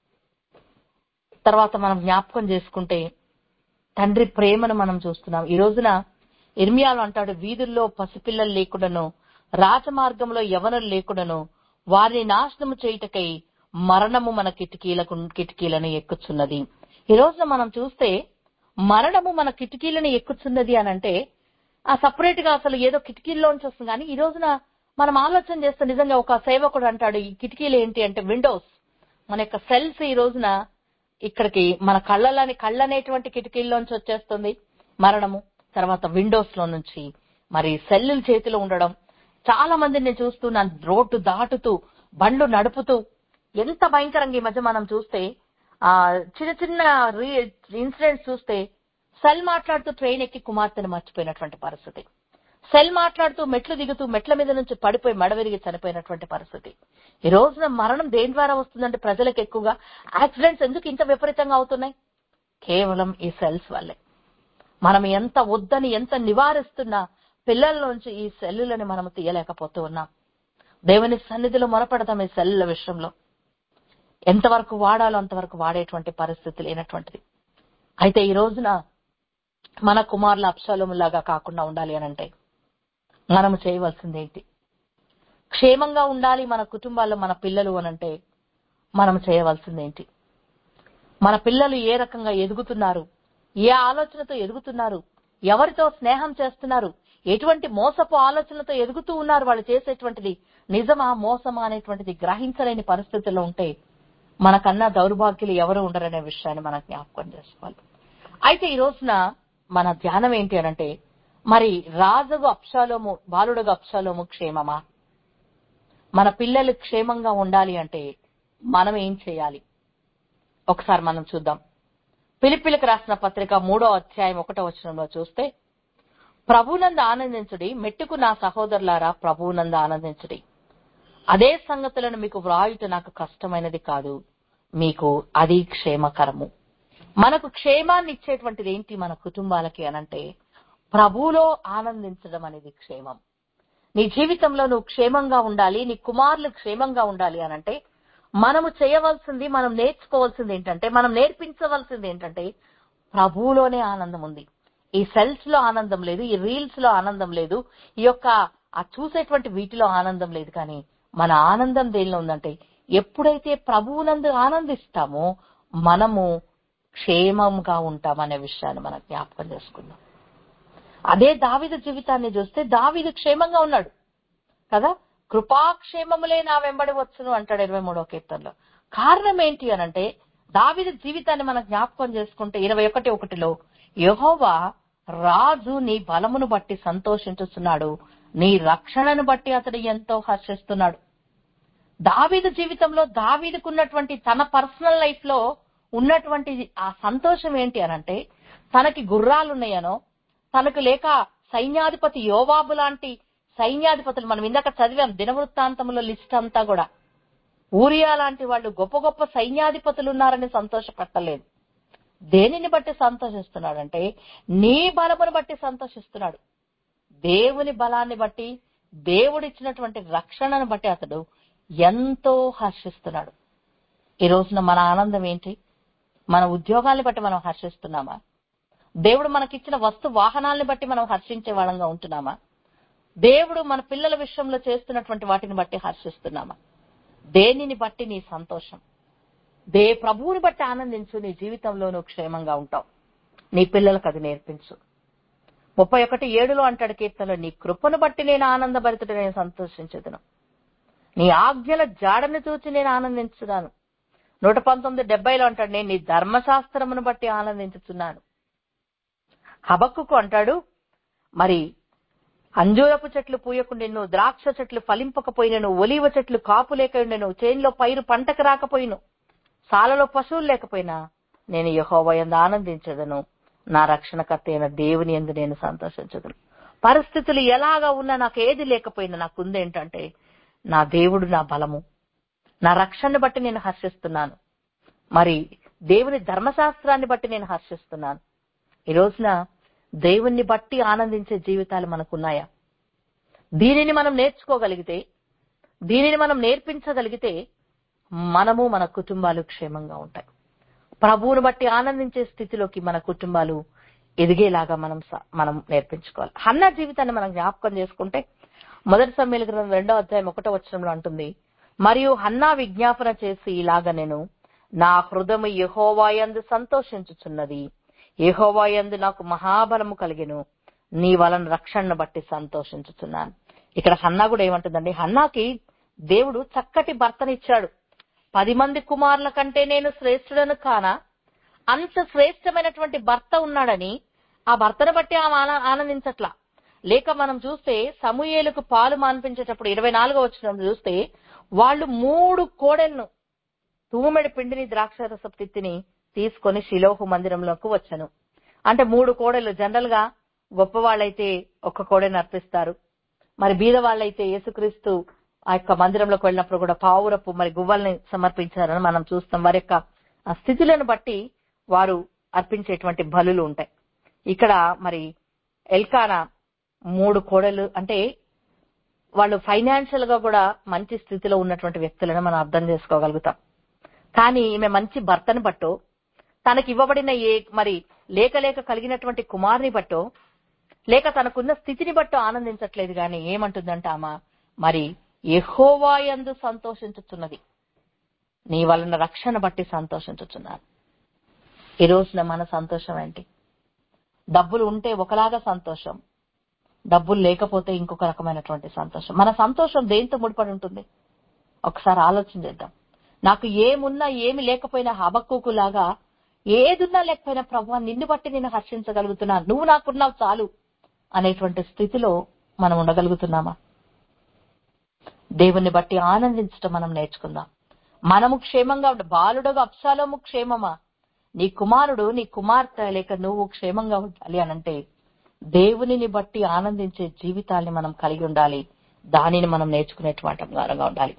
తర్వాత మనం జ్ఞాపకం చేసుకుంటే తండ్రి ప్రేమను మనం చూస్తున్నాం ఈ రోజున ఇర్మియాలు అంటాడు వీధుల్లో పసిపిల్లలు లేకుండాను రాజమార్గంలో యవనులు లేకుండాను వారిని నాశనము చేయుటకై మరణము మన కిటికీలకు కిటికీలను ఎక్కుచున్నది ఈ రోజున మనం చూస్తే మరణము మన కిటికీలను ఎక్కుచున్నది అని అంటే ఆ సపరేట్ గా అసలు ఏదో కిటికీల్లోంచి వస్తుంది కానీ ఈ రోజున మనం ఆలోచన చేస్తే నిజంగా ఒక సేవకుడు అంటాడు ఈ కిటికీలు ఏంటి అంటే విండోస్ మన యొక్క సెల్స్ ఈ రోజున ఇక్కడికి మన కళ్ళలని కళ్ళనేటువంటి కిటికీల్లోంచి వచ్చేస్తుంది మరణము తర్వాత విండోస్ లో నుంచి మరి సెల్లుల చేతిలో ఉండడం చాలా మందిని నేను చూస్తున్నాను రోడ్డు దాటుతూ బండ్లు నడుపుతూ ఎంత భయంకరంగా ఈ మధ్య మనం చూస్తే ఆ చిన్న చిన్న ఇన్సిడెంట్స్ చూస్తే సెల్ మాట్లాడుతూ ట్రైన్ ఎక్కి కుమార్తెను మర్చిపోయినటువంటి పరిస్థితి సెల్ మాట్లాడుతూ మెట్లు దిగుతూ మెట్ల మీద నుంచి పడిపోయి మెడవిరిగి చనిపోయినటువంటి పరిస్థితి ఈ రోజున మరణం దేని ద్వారా వస్తుందంటే ప్రజలకు ఎక్కువగా యాక్సిడెంట్స్ ఎందుకు ఇంత విపరీతంగా అవుతున్నాయి కేవలం ఈ సెల్స్ వల్లే మనం ఎంత వద్దని ఎంత నివారిస్తున్నా పిల్లల్లోంచి ఈ సెల్లులని మనం తీయలేకపోతూ ఉన్నాం దేవుని సన్నిధిలో మొరపెడతాం ఈ సెల్లుల విషయంలో ఎంతవరకు వాడాలో అంతవరకు వాడేటువంటి పరిస్థితి లేనటువంటిది అయితే ఈ రోజున మన కుమారుల అప్సలములాగా కాకుండా ఉండాలి అని అంటే మనము చేయవలసింది ఏంటి క్షేమంగా ఉండాలి మన కుటుంబాల్లో మన పిల్లలు అనంటే మనం చేయవలసింది ఏంటి మన పిల్లలు ఏ రకంగా ఎదుగుతున్నారు ఏ ఆలోచనతో ఎదుగుతున్నారు ఎవరితో స్నేహం చేస్తున్నారు ఎటువంటి మోసపు ఆలోచనలతో ఎదుగుతూ ఉన్నారు వాళ్ళు చేసేటువంటిది నిజమా మోసమా అనేటువంటిది గ్రహించలేని పరిస్థితుల్లో ఉంటే మనకన్నా దౌర్భాగ్యులు ఎవరు ఉండరనే విషయాన్ని మనం జ్ఞాపకం చేసుకోవాలి అయితే ఈ రోజున మన ధ్యానం ఏంటి అనంటే మరి రాజుగు అప్షాలోము బాలుడుగు అప్షాలోము క్షేమమా మన పిల్లలు క్షేమంగా ఉండాలి అంటే మనం ఏం చేయాలి ఒకసారి మనం చూద్దాం పిలిపిలకు రాసిన పత్రిక మూడో అధ్యాయం ఒకటో వచనంలో చూస్తే ప్రభునందు ఆనందించుడి మెట్టుకు నా సహోదరులారా ప్రభువునందు ఆనందించుడి అదే సంగతులను మీకు వ్రాయుట నాకు కష్టమైనది కాదు మీకు అది క్షేమకరము మనకు క్షేమాన్ని ఇచ్చేటువంటిది ఏంటి మన కుటుంబాలకి అనంటే ప్రభువులో ఆనందించడం అనేది క్షేమం నీ జీవితంలో నువ్వు క్షేమంగా ఉండాలి నీ కుమారులు క్షేమంగా ఉండాలి అనంటే మనము చేయవలసింది మనం నేర్చుకోవాల్సింది ఏంటంటే మనం నేర్పించవలసింది ఏంటంటే ప్రభువులోనే ఆనందం ఉంది ఈ సెల్స్ లో ఆనందం లేదు ఈ రీల్స్ లో ఆనందం లేదు ఈ యొక్క ఆ చూసేటువంటి వీటిలో ఆనందం లేదు కానీ మన ఆనందం దేనిలో ఉందంటే ఎప్పుడైతే ప్రభువునందు ఆనందిస్తామో మనము క్షేమంగా ఉంటామనే విషయాన్ని మనం జ్ఞాపకం చేసుకుందాం అదే దావిద జీవితాన్ని చూస్తే దావిదు క్షేమంగా ఉన్నాడు కదా కృపాక్షేమములే నా వెంబడి వచ్చును అంటాడు ఇరవై మూడో కీర్తనలో కారణం ఏంటి అనంటే దావిద జీవితాన్ని మనం జ్ఞాపకం చేసుకుంటే ఇరవై ఒకటి ఒకటిలో యహోవా రాజు నీ బలమును బట్టి సంతోషించుతున్నాడు నీ రక్షణను బట్టి అతడు ఎంతో హర్షిస్తున్నాడు దావీదు జీవితంలో దావీదుకున్నటువంటి తన పర్సనల్ లైఫ్ లో ఉన్నటువంటి ఆ సంతోషం ఏంటి అనంటే తనకి గుర్రాలున్నాయనో తనకు లేక సైన్యాధిపతి యోవాబు లాంటి సైన్యాధిపతులు మనం ఇందాక చదివాం దినవృత్తాంతంలో లిస్ట్ అంతా కూడా ఊరియా లాంటి వాళ్ళు గొప్ప గొప్ప సైన్యాధిపతులు ఉన్నారని సంతోషపట్టలేదు దేనిని బట్టి సంతోషిస్తున్నాడంటే నీ బలమును బట్టి సంతోషిస్తున్నాడు దేవుని బలాన్ని బట్టి దేవుడిచ్చినటువంటి రక్షణను బట్టి అతడు ఎంతో హర్షిస్తున్నాడు ఈ రోజున మన ఆనందం ఏంటి మన ఉద్యోగాన్ని బట్టి మనం హర్షిస్తున్నామా దేవుడు మనకిచ్చిన వస్తు వాహనాల్ని బట్టి మనం హర్షించే వాళ్ళంగా ఉంటున్నామా దేవుడు మన పిల్లల విషయంలో చేస్తున్నటువంటి వాటిని బట్టి హర్షిస్తున్నామా దేనిని బట్టి నీ సంతోషం దే ప్రభువుని బట్టి ఆనందించు నీ జీవితంలో నువ్వు క్షేమంగా ఉంటావు నీ పిల్లలకు అది నేర్పించు ముప్పై ఒకటి ఏడులో అంటాడు కీర్తనలో నీ కృపను బట్టి నేను ఆనందభరితుడు నేను సంతోషించదును నీ ఆజ్ఞల జాడను చూచి నేను ఆనందించున్నాను నూట పంతొమ్మిది డెబ్బైలో అంటాడు నేను నీ ధర్మశాస్త్రమును బట్టి ఆనందించుతున్నాను హబక్కుకు అంటాడు మరి అంజూరపు చెట్లు పూయకుండెను ద్రాక్ష చెట్లు ఫలింపకపోయినను ఒలీవ చెట్లు కాపు లేకుండెను చేనులో పైరు పంటకు రాకపోయిను సాలలో పశువులు లేకపోయినా నేను యహోవయందు ఆనందించదను నా రక్షణకర్త అయిన దేవుని ఎందు నేను సంతోషించదును పరిస్థితులు ఎలాగా ఉన్నా నాకు ఏది లేకపోయినా నాకు ఉందేంటంటే నా దేవుడు నా బలము నా రక్షణను బట్టి నేను హర్షిస్తున్నాను మరి దేవుని ధర్మశాస్త్రాన్ని బట్టి నేను హర్షిస్తున్నాను ఈ రోజున దేవుణ్ణి బట్టి ఆనందించే జీవితాలు మనకున్నాయా దీనిని మనం నేర్చుకోగలిగితే దీనిని మనం నేర్పించగలిగితే మనము మన కుటుంబాలు క్షేమంగా ఉంటాయి ప్రభువును బట్టి ఆనందించే స్థితిలోకి మన కుటుంబాలు ఎదిగేలాగా మనం స- మనం నేర్పించుకోవాలి హన్న జీవితాన్ని మనం జ్ఞాపకం చేసుకుంటే మొదటి సమ్మేళన గ్రంథం రెండో అధ్యాయం ఒకటో వచనంలో అంటుంది మరియు హన్నా విజ్ఞాపన చేసి ఇలాగ నేను నా హృదయము యెహోవాయందు సంతోషించుచున్నది యెహోవాయందు నాకు మహాబలము కలిగెను నీ వలన రక్షణను బట్టి సంతోషించుచున్నాను ఇక్కడ హన్నా కూడా ఏమంటుందండి హన్నాకి దేవుడు చక్కటి భర్తనిచ్చాడు పది మంది కుమారుల కంటే నేను శ్రేష్ఠుడను కానా అంత శ్రేష్టమైనటువంటి భర్త ఉన్నాడని ఆ భర్తను బట్టి ఆమె ఆన- ఆనందించట్లా లేక మనం చూస్తే సమూయేలుకు పాలు మాన్పించేటప్పుడు ఇరవై నాలుగో వచ్చిన చూస్తే వాళ్ళు మూడు కోడెలను తూమెడి పిండిని ద్రాక్షరసపు తిత్తిని తీసుకొని శిలోహు మందిరంలోకి వచ్చాను అంటే మూడు కోడెలు జనరల్ గా గొప్ప వాళ్ళైతే ఒక్క కోడెని అర్పిస్తారు మరి బీద వాళ్ళైతే యేసుక్రీస్తు ఆ యొక్క మందిరంలోకి వెళ్ళినప్పుడు కూడా పావురపు మరి గువ్వల్ని సమర్పించారని మనం చూస్తాం వారి యొక్క ఆ స్థితులను బట్టి వారు అర్పించేటువంటి బలులు ఉంటాయి ఇక్కడ మరి ఎల్కానా మూడు కోడలు అంటే వాళ్ళు ఫైనాన్షియల్ గా కూడా మంచి స్థితిలో ఉన్నటువంటి వ్యక్తులను మనం అర్థం చేసుకోగలుగుతాం కానీ ఈమె మంచి భర్తని బట్టో తనకి ఇవ్వబడిన ఏ మరి లేక లేక కలిగినటువంటి కుమారుని బట్టో లేక తనకున్న స్థితిని బట్టో ఆనందించట్లేదు గాని ఏమంటుందంట ఆమె మరి యెహోవాయందు సంతోషించుతున్నది నీ వలన రక్షణ బట్టి సంతోషించుచున్నాను ఈ రోజున మన సంతోషం ఏంటి డబ్బులు ఉంటే ఒకలాగా సంతోషం డబ్బులు లేకపోతే ఇంకొక రకమైనటువంటి సంతోషం మన సంతోషం దేంతో ముడిపడి ఉంటుంది ఒకసారి ఆలోచన చేద్దాం నాకు ఏమున్నా ఏమి లేకపోయినా హబక్కులాగా ఏదున్నా లేకపోయినా ప్రభు నిన్ను బట్టి నేను హర్షించగలుగుతున్నా నువ్వు నాకున్నావు చాలు అనేటువంటి స్థితిలో మనం ఉండగలుగుతున్నామా దేవుణ్ణి బట్టి ఆనందించడం మనం నేర్చుకుందాం మనము క్షేమంగా ఉండ బాలుడుగా అప్సాలోము క్షేమమా నీ కుమారుడు నీ కుమార్తె లేక నువ్వు క్షేమంగా ఉండాలి అనంటే దేవునిని బట్టి ఆనందించే జీవితాల్ని మనం కలిగి ఉండాలి దానిని మనం నేర్చుకునేటువంటి వారంగా ఉండాలి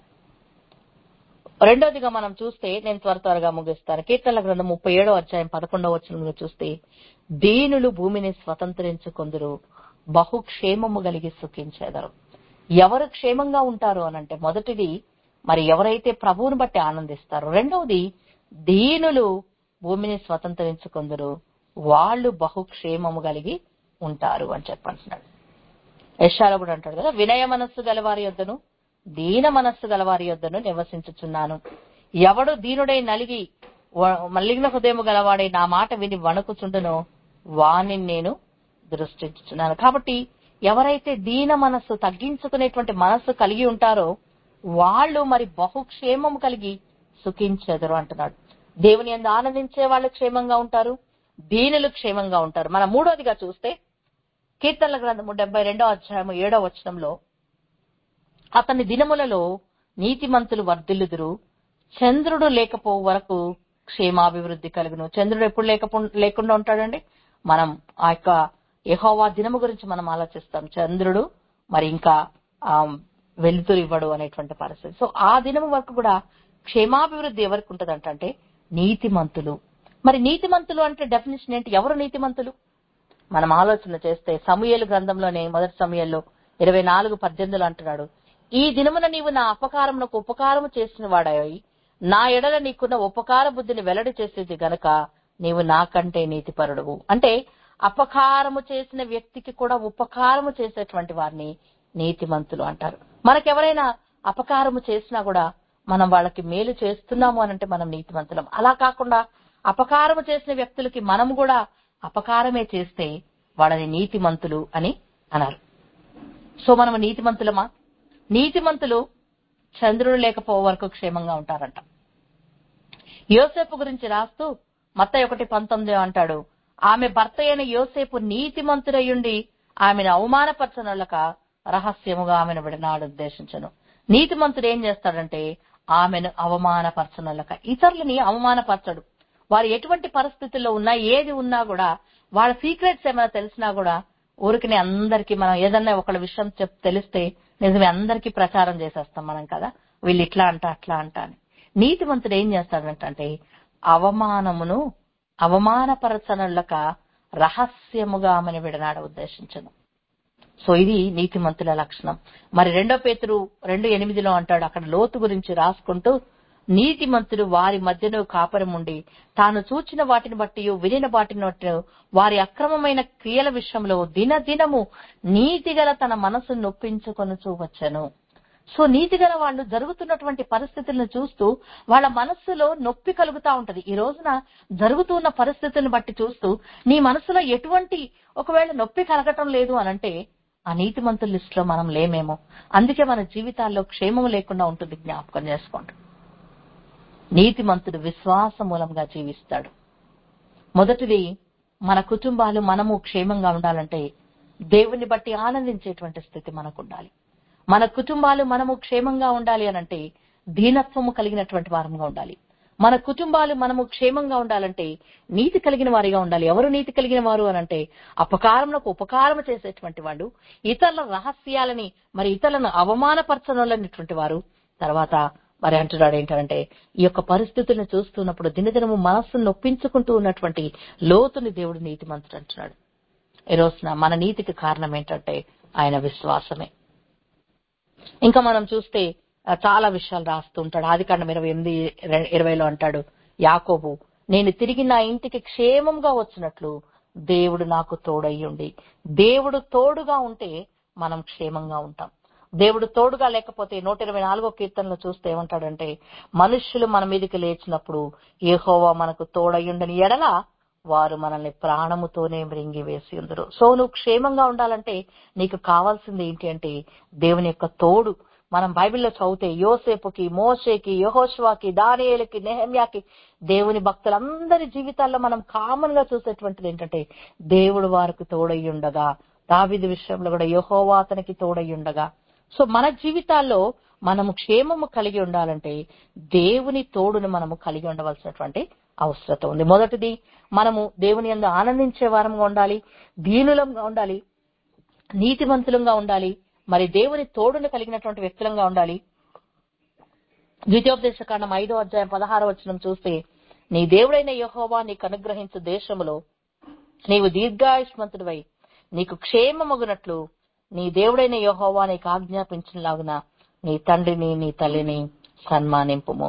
రెండోదిగా మనం చూస్తే నేను త్వర త్వరగా ముగిస్తాను కీర్తనల గ్రంథం ముప్పై ఏడో అధ్యాయం పదకొండవ వచనంలో చూస్తే దీనులు భూమిని స్వతంత్రించుకొందురు బహుక్షేమము కలిగి సుఖించేదరు ఎవరు క్షేమంగా ఉంటారు అనంటే మొదటిది మరి ఎవరైతే ప్రభువుని బట్టి ఆనందిస్తారో రెండవది దీనులు భూమిని స్వతంత్రించుకొందురు వాళ్ళు బహుక్షేమము కలిగి ఉంటారు అని చెప్పంటున్నాడు యశాలో కూడా అంటాడు కదా వినయ మనస్సు గలవారి యొద్దను దీన మనస్సు గలవారి యొద్దను నివసించుచున్నాను ఎవడు దీనుడై నలిగి వ- మల్లిగ్న హృదయము గలవాడై నా మాట విని వణుకుచుండునో వాని నేను దృష్టించుచున్నాను కాబట్టి ఎవరైతే దీన మనస్సు తగ్గించుకునేటువంటి మనస్సు కలిగి ఉంటారో వాళ్ళు మరి బహుక్షేమం కలిగి సుఖించెదరు అంటున్నాడు దేవుని ఎందు ఆనందించే వాళ్ళు క్షేమంగా ఉంటారు దీనులు క్షేమంగా ఉంటారు మన మూడోదిగా చూస్తే కీర్తనల గ్రంథము డెబ్బై రెండో అధ్యాయము ఏడో వచనంలో అతని దినములలో నీతిమంతులు వర్ధిల్లుదురు చంద్రుడు లేకపో వరకు క్షేమాభివృద్ధి కలుగును చంద్రుడు ఎప్పుడు లేకపో లేకుండా ఉంటాడండి మనం ఆ యొక్క యెహోవా దినము గురించి మనం ఆలోచిస్తాం చంద్రుడు మరి ఇంకా ఆ వెలుతురు ఇవ్వడు అనేటువంటి పరిస్థితి సో ఆ దినము వరకు కూడా క్షేమాభివృద్ధి ఎవరికి ఉంటదంట అంటే నీతిమంతులు మరి నీతిమంతులు అంటే డెఫినేషన్ ఏంటి ఎవరు నీతిమంతులు మనం ఆలోచన చేస్తే సమూయేలు గ్రంథంలోనే మొదటి సమయంలో ఇరవై నాలుగు పద్దెనిమిదిలో అంటున్నాడు ఈ దినమున నీవు నా అపకారమునకు ఉపకారము చేసిన వాడాయి నా ఎడల నీకున్న ఉపకార బుద్ధిని వెల్లడి చేసేది గనక నీవు నాకంటే నీతిపరుడువు అంటే అపకారము చేసిన వ్యక్తికి కూడా ఉపకారము చేసేటువంటి వారిని నీతిమంతులు అంటారు మనకెవరైనా అపకారము చేసినా కూడా మనం వాళ్ళకి మేలు చేస్తున్నాము అనంటే మనం నీతిమంతులం అలా కాకుండా అపకారము చేసిన వ్యక్తులకి మనం కూడా అపకారమే చేస్తే వాళ్ళని నీతిమంతులు అని అన్నారు సో మనం నీతిమంతులమా నీతిమంతులు చంద్రుడు లేకపో వరకు క్షేమంగా ఉంటారంట యోసేపు గురించి రాస్తూ మత్త ఒకటి పంతొమ్మిది అంటాడు ఆమె భర్త అయిన యోసేపు నీతిమంతుడయ్యుండి ఆమెను అవమానపరచనులక రహస్యముగా ఆమెను విడనాడు ఉద్దేశించను నీతిమంతుడు ఏం చేస్తాడంటే ఆమెను అవమానపరచనులక ఇతరులని అవమానపరచడు వారు ఎటువంటి పరిస్థితుల్లో ఉన్నా ఏది ఉన్నా కూడా వాళ్ళ సీక్రెట్స్ ఏమైనా తెలిసినా కూడా ఊరికనే అందరికి మనం ఏదన్నా ఒకళ్ళ విషయం చెప్ తెలిస్తే నిజమే అందరికీ ప్రచారం చేసేస్తాం మనం కదా వీళ్ళు ఇట్లా అంట అట్లా అంట అని నీతిమంతుడు ఏం చేస్తాడంటే అవమానమును అవమానపరచనులక రహస్యముగా ఆమెను విడనాడ ఉద్దేశించను సో ఇది నీతిమంతుల లక్షణం మరి రెండో పేతురు రెండు ఎనిమిదిలో అంటాడు అక్కడ లోతు గురించి రాసుకుంటూ నీతిమంతుడు వారి మధ్యను కాపరం ఉండి తాను చూచిన వాటిని బట్టి వినిన వాటిని బట్టి వారి అక్రమమైన క్రియల విషయంలో దినదినము నీతిగల తన మనసును నొప్పించుకొని చూవచ్చను సో నీతిగల వాళ్ళు జరుగుతున్నటువంటి పరిస్థితులను చూస్తూ వాళ్ళ మనస్సులో నొప్పి కలుగుతా ఉంటది ఈ రోజున జరుగుతున్న పరిస్థితులను బట్టి చూస్తూ నీ మనసులో ఎటువంటి ఒకవేళ నొప్పి కలగటం లేదు అనంటే ఆ నీతిమంతుల లిస్ట్ లో మనం లేమేమో అందుకే మన జీవితాల్లో క్షేమం లేకుండా ఉంటుంది జ్ఞాపకం చేసుకోండి నీతిమంతుడు విశ్వాస మూలంగా జీవిస్తాడు మొదటిది మన కుటుంబాలు మనము క్షేమంగా ఉండాలంటే దేవుని బట్టి ఆనందించేటువంటి స్థితి మనకు ఉండాలి మన కుటుంబాలు మనము క్షేమంగా ఉండాలి అనంటే దీనత్వము కలిగినటువంటి వారంగా ఉండాలి మన కుటుంబాలు మనము క్షేమంగా ఉండాలంటే నీతి కలిగిన వారిగా ఉండాలి ఎవరు నీతి కలిగిన వారు అనంటే అపకారములకు ఉపకారం చేసేటువంటి వాళ్ళు ఇతరుల రహస్యాలని మరి ఇతరులను అవమానపరచనటువంటి వారు తర్వాత మరి అంటున్నాడు ఏంటంటే ఈ యొక్క పరిస్థితులను చూస్తున్నప్పుడు దినదినము మనస్సును నొప్పించుకుంటూ ఉన్నటువంటి లోతుని దేవుడు నీతి మంత్రుడు అంటున్నాడు ఈ రోజున మన నీతికి కారణం ఏంటంటే ఆయన విశ్వాసమే ఇంకా మనం చూస్తే ఆ, చాలా విషయాలు రాస్తూ ఉంటాడు ఆది కాండం ఇరవై ఎనిమిది ఇర- ఇరవైలో అంటాడు యాకోబు నేను తిరిగి నా ఇంటికి క్షేమంగా వచ్చినట్లు దేవుడు నాకు తోడయ్యుండి దేవుడు తోడుగా ఉంటే మనం క్షేమంగా ఉంటాం దేవుడు తోడుగా లేకపోతే నూట ఇరవై నాలుగో కీర్తనలో చూస్తే ఏమంటాడంటే మనుష్యులు మన మీదకి లేచినప్పుడు ఏహోవా మనకు తోడయ్యుండని ఎడల వారు మనల్ని ప్రాణముతోనే మృంగి వేసి ఉందరు సో నువ్వు క్షేమంగా ఉండాలంటే నీకు కావాల్సింది ఏంటి అంటే దేవుని యొక్క తోడు మనం బైబిల్లో చదివితే యోసేపుకి మోషేకి యహోష్వాకి దానియేలకి నెహమ్యాకి దేవుని భక్తులందరి జీవితాల్లో మనం కామన్ గా చూసేటువంటిది ఏంటంటే దేవుడు వారికి తోడయ్యుండగా దావిది విషయంలో కూడా యహోవా అతనికి తోడయ్యుండగా సో మన జీవితాల్లో మనము క్షేమము కలిగి ఉండాలంటే దేవుని తోడును మనము కలిగి ఉండవలసినటువంటి అవసరత ఉంది మొదటిది మనము దేవుని యందు ఆనందించే వారంగా ఉండాలి దీనులంగా ఉండాలి నీతిమంతులంగా ఉండాలి మరి దేవుని తోడును కలిగినటువంటి వ్యక్తులంగా ఉండాలి ద్వితీయోపదేశ కాండం ఐదో అధ్యాయం పదహారో వచనం చూస్తే నీ దేవుడైన యెహోవా నీకు అనుగ్రహించు దేశములో నీవు దీర్ఘాయుష్మంతుడివై నీకు క్షేమమగునట్లు నీ దేవుడైన యెహోవా నీకు ఆజ్ఞాపించినలాగున నీ తండ్రిని నీ తల్లిని సన్మానింపుము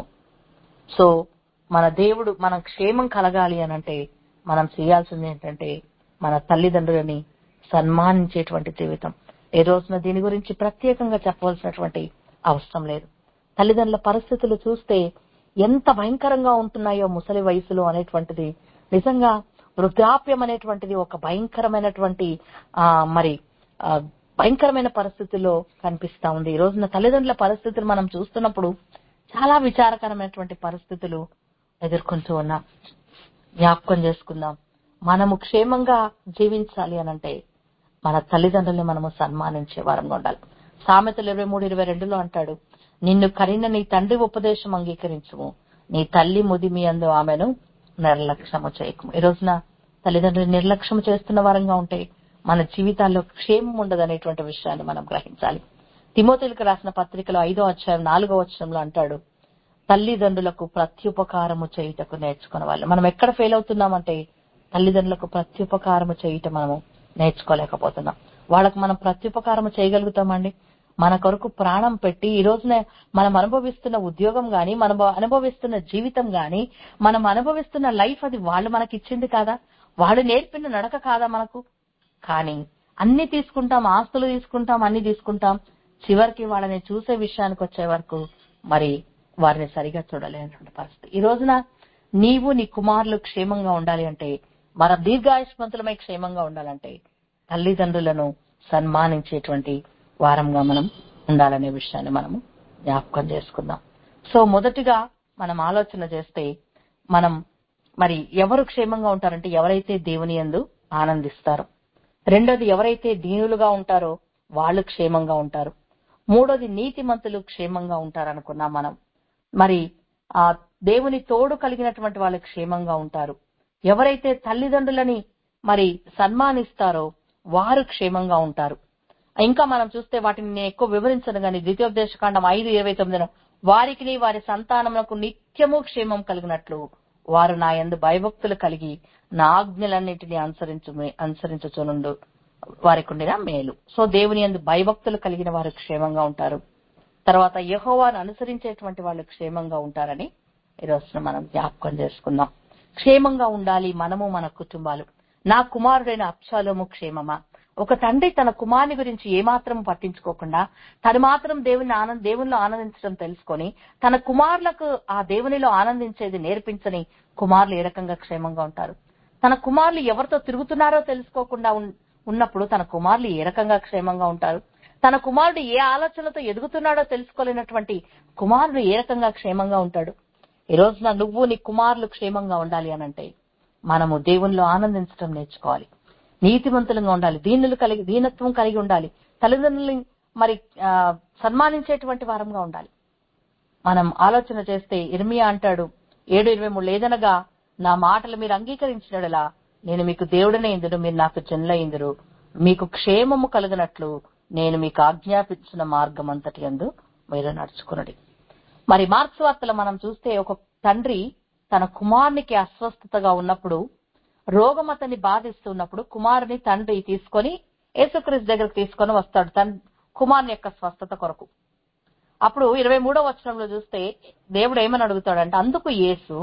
సో మన దేవుడు మనం క్షేమం కలగాలి అనంటే మనం చేయాల్సింది ఏంటంటే మన తల్లిదండ్రులని సన్మానించేటువంటి జీవితం ఏ రోజున దీని గురించి ప్రత్యేకంగా చెప్పవలసినటువంటి అవసరం లేదు తల్లిదండ్రుల పరిస్థితులు చూస్తే ఎంత భయంకరంగా ఉంటున్నాయో ముసలి వయసులో అనేటువంటిది నిజంగా వృద్ధాప్యం అనేటువంటిది ఒక భయంకరమైనటువంటి ఆ మరి ఆ, భయంకరమైన పరిస్థితుల్లో కనిపిస్తా ఉంది ఈ రోజున తల్లిదండ్రుల పరిస్థితులు మనం చూస్తున్నప్పుడు చాలా విచారకరమైనటువంటి పరిస్థితులు ఎదుర్కొంటూ ఉన్నాం జ్ఞాపకం చేసుకుందాం మనము క్షేమంగా జీవించాలి అనంటే మన తల్లిదండ్రుల్ని మనము సన్మానించే వారంగా ఉండాలి సామెతలు ఇరవై మూడు ఇరవై రెండులో అంటాడు నిన్ను కరిన నీ తండ్రి ఉపదేశం అంగీకరించుము నీ తల్లి ముదిమి అందు ఆమెను నిర్లక్ష్యము చేయకు ఈ రోజున తల్లిదండ్రులు నిర్లక్ష్యం చేస్తున్న వారంగా ఉంటే మన జీవితాల్లో క్షేమం ఉండదనేటువంటి విషయాన్ని మనం గ్రహించాలి తిమోతిలకు రాసిన పత్రికలో ఐదో అధ్యాయం నాలుగో వచనంలో అంటాడు తల్లిదండ్రులకు ప్రత్యుపకారము చేయుటకు నేర్చుకునే వాళ్ళు మనం ఎక్కడ ఫెయిల్ అవుతున్నామంటే తల్లిదండ్రులకు ప్రత్యుపకారము చేయుట మనము నేర్చుకోలేకపోతున్నాం వాళ్ళకు మనం ప్రత్యుపకారం చేయగలుగుతామండి మన కొరకు ప్రాణం పెట్టి ఈ రోజున మనం అనుభవిస్తున్న ఉద్యోగం గాని మనం అనుభవిస్తున్న జీవితం గాని మనం అనుభవిస్తున్న లైఫ్ అది వాళ్ళు మనకి ఇచ్చింది కాదా వాళ్ళు నేర్పిన నడక కాదా మనకు కానీ అన్ని తీసుకుంటాం ఆస్తులు తీసుకుంటాం అన్ని తీసుకుంటాం చివరికి వాళ్ళని చూసే విషయానికి వచ్చే వరకు మరి వారిని సరిగా చూడలేనటువంటి పరిస్థితి ఈ రోజున నీవు నీ కుమారులు క్షేమంగా ఉండాలి అంటే మన దీర్ఘాయుష్మంతులమై క్షేమంగా ఉండాలంటే తల్లిదండ్రులను సన్మానించేటువంటి వారంగా మనం ఉండాలనే విషయాన్ని మనము జ్ఞాపకం చేసుకుందాం సో మొదటిగా మనం ఆలోచన చేస్తే మనం మరి ఎవరు క్షేమంగా ఉంటారంటే ఎవరైతే దేవుని యందు ఆనందిస్తారో రెండోది ఎవరైతే దీనులుగా ఉంటారో వాళ్ళు క్షేమంగా ఉంటారు మూడోది నీతిమంతులు క్షేమంగా ఉంటారు అనుకున్నాం మనం మరి ఆ దేవుని తోడు కలిగినటువంటి వాళ్ళు క్షేమంగా ఉంటారు ఎవరైతే తల్లిదండ్రులని మరి సన్మానిస్తారో వారు క్షేమంగా ఉంటారు ఇంకా మనం చూస్తే వాటిని నేను ఎక్కువ వివరించను గాని ద్వితీయోపదేశకాండం ఐదు ఇరవై తొమ్మిదిన వారికి వారి సంతానములకు నిత్యము క్షేమం కలిగినట్లు వారు నా యందు భయభక్తులు కలిగి నా ఆజ్ఞలన్నింటినీ అనుసరించు అనుసరించుచునుండు వారికి ఉండిన మేలు సో దేవుని యందు భయభక్తులు కలిగిన వారు క్షేమంగా ఉంటారు తర్వాత యెహోవాను అనుసరించేటువంటి వాళ్ళు క్షేమంగా ఉంటారని ఈ రోజున మనం జ్ఞాపకం చేసుకుందాం క్షేమంగా ఉండాలి మనము మన కుటుంబాలు నా కుమారుడైన అప్షాలోము క్షేమమా ఒక తండ్రి తన కుమారుని గురించి ఏమాత్రం పట్టించుకోకుండా తను మాత్రం దేవుని ఆనంద దేవునిలో ఆనందించడం తెలుసుకొని తన కుమారులకు ఆ దేవునిలో ఆనందించేది నేర్పించని కుమారులు ఏ రకంగా క్షేమంగా ఉంటారు తన కుమారులు ఎవరితో తిరుగుతున్నారో తెలుసుకోకుండా ఉన్- ఉన్నప్పుడు తన కుమారులు ఏ రకంగా క్షేమంగా ఉంటారు తన కుమారుడు ఏ ఆలోచనలతో ఎదుగుతున్నాడో తెలుసుకోలేనటువంటి కుమారుడు ఏ రకంగా క్షేమంగా ఉంటాడు ఈ రోజున నువ్వు నీ కుమారులు క్షేమంగా ఉండాలి అనంటే మనము దేవునిలో ఆనందించడం నేర్చుకోవాలి నీతివంతులంగా ఉండాలి దీనులు కలిగి దీనత్వం కలిగి ఉండాలి తల్లిదండ్రులని మరి ఆ, సన్మానించేటువంటి వారంగా ఉండాలి మనం ఆలోచన చేస్తే ఇర్మియా అంటాడు ఏడు ఇరవై మూడు లేదనగా నా మాటలు మీరు అంగీకరించినడలా నేను మీకు దేవుడనే ఇందురు మీరు నాకు జనులైందురు మీకు క్షేమము కలుగునట్లు నేను మీకు ఆజ్ఞాపించిన మార్గం అంతటి అందు మీరు నడుచుకున్నది మరి మార్క్స్ వార్తలో మనం చూస్తే ఒక తండ్రి తన కుమారునికి అస్వస్థతగా ఉన్నప్పుడు రోగం అతన్ని బాధిస్తున్నప్పుడు కుమారుని తండ్రి తీసుకొని యేసుక్రీస్తు దగ్గరకు తీసుకొని వస్తాడు తన కుమారుని యొక్క స్వస్థత కొరకు అప్పుడు ఇరవై మూడో వచనంలో చూస్తే దేవుడు ఏమని అడుగుతాడంటే అందుకు యేసు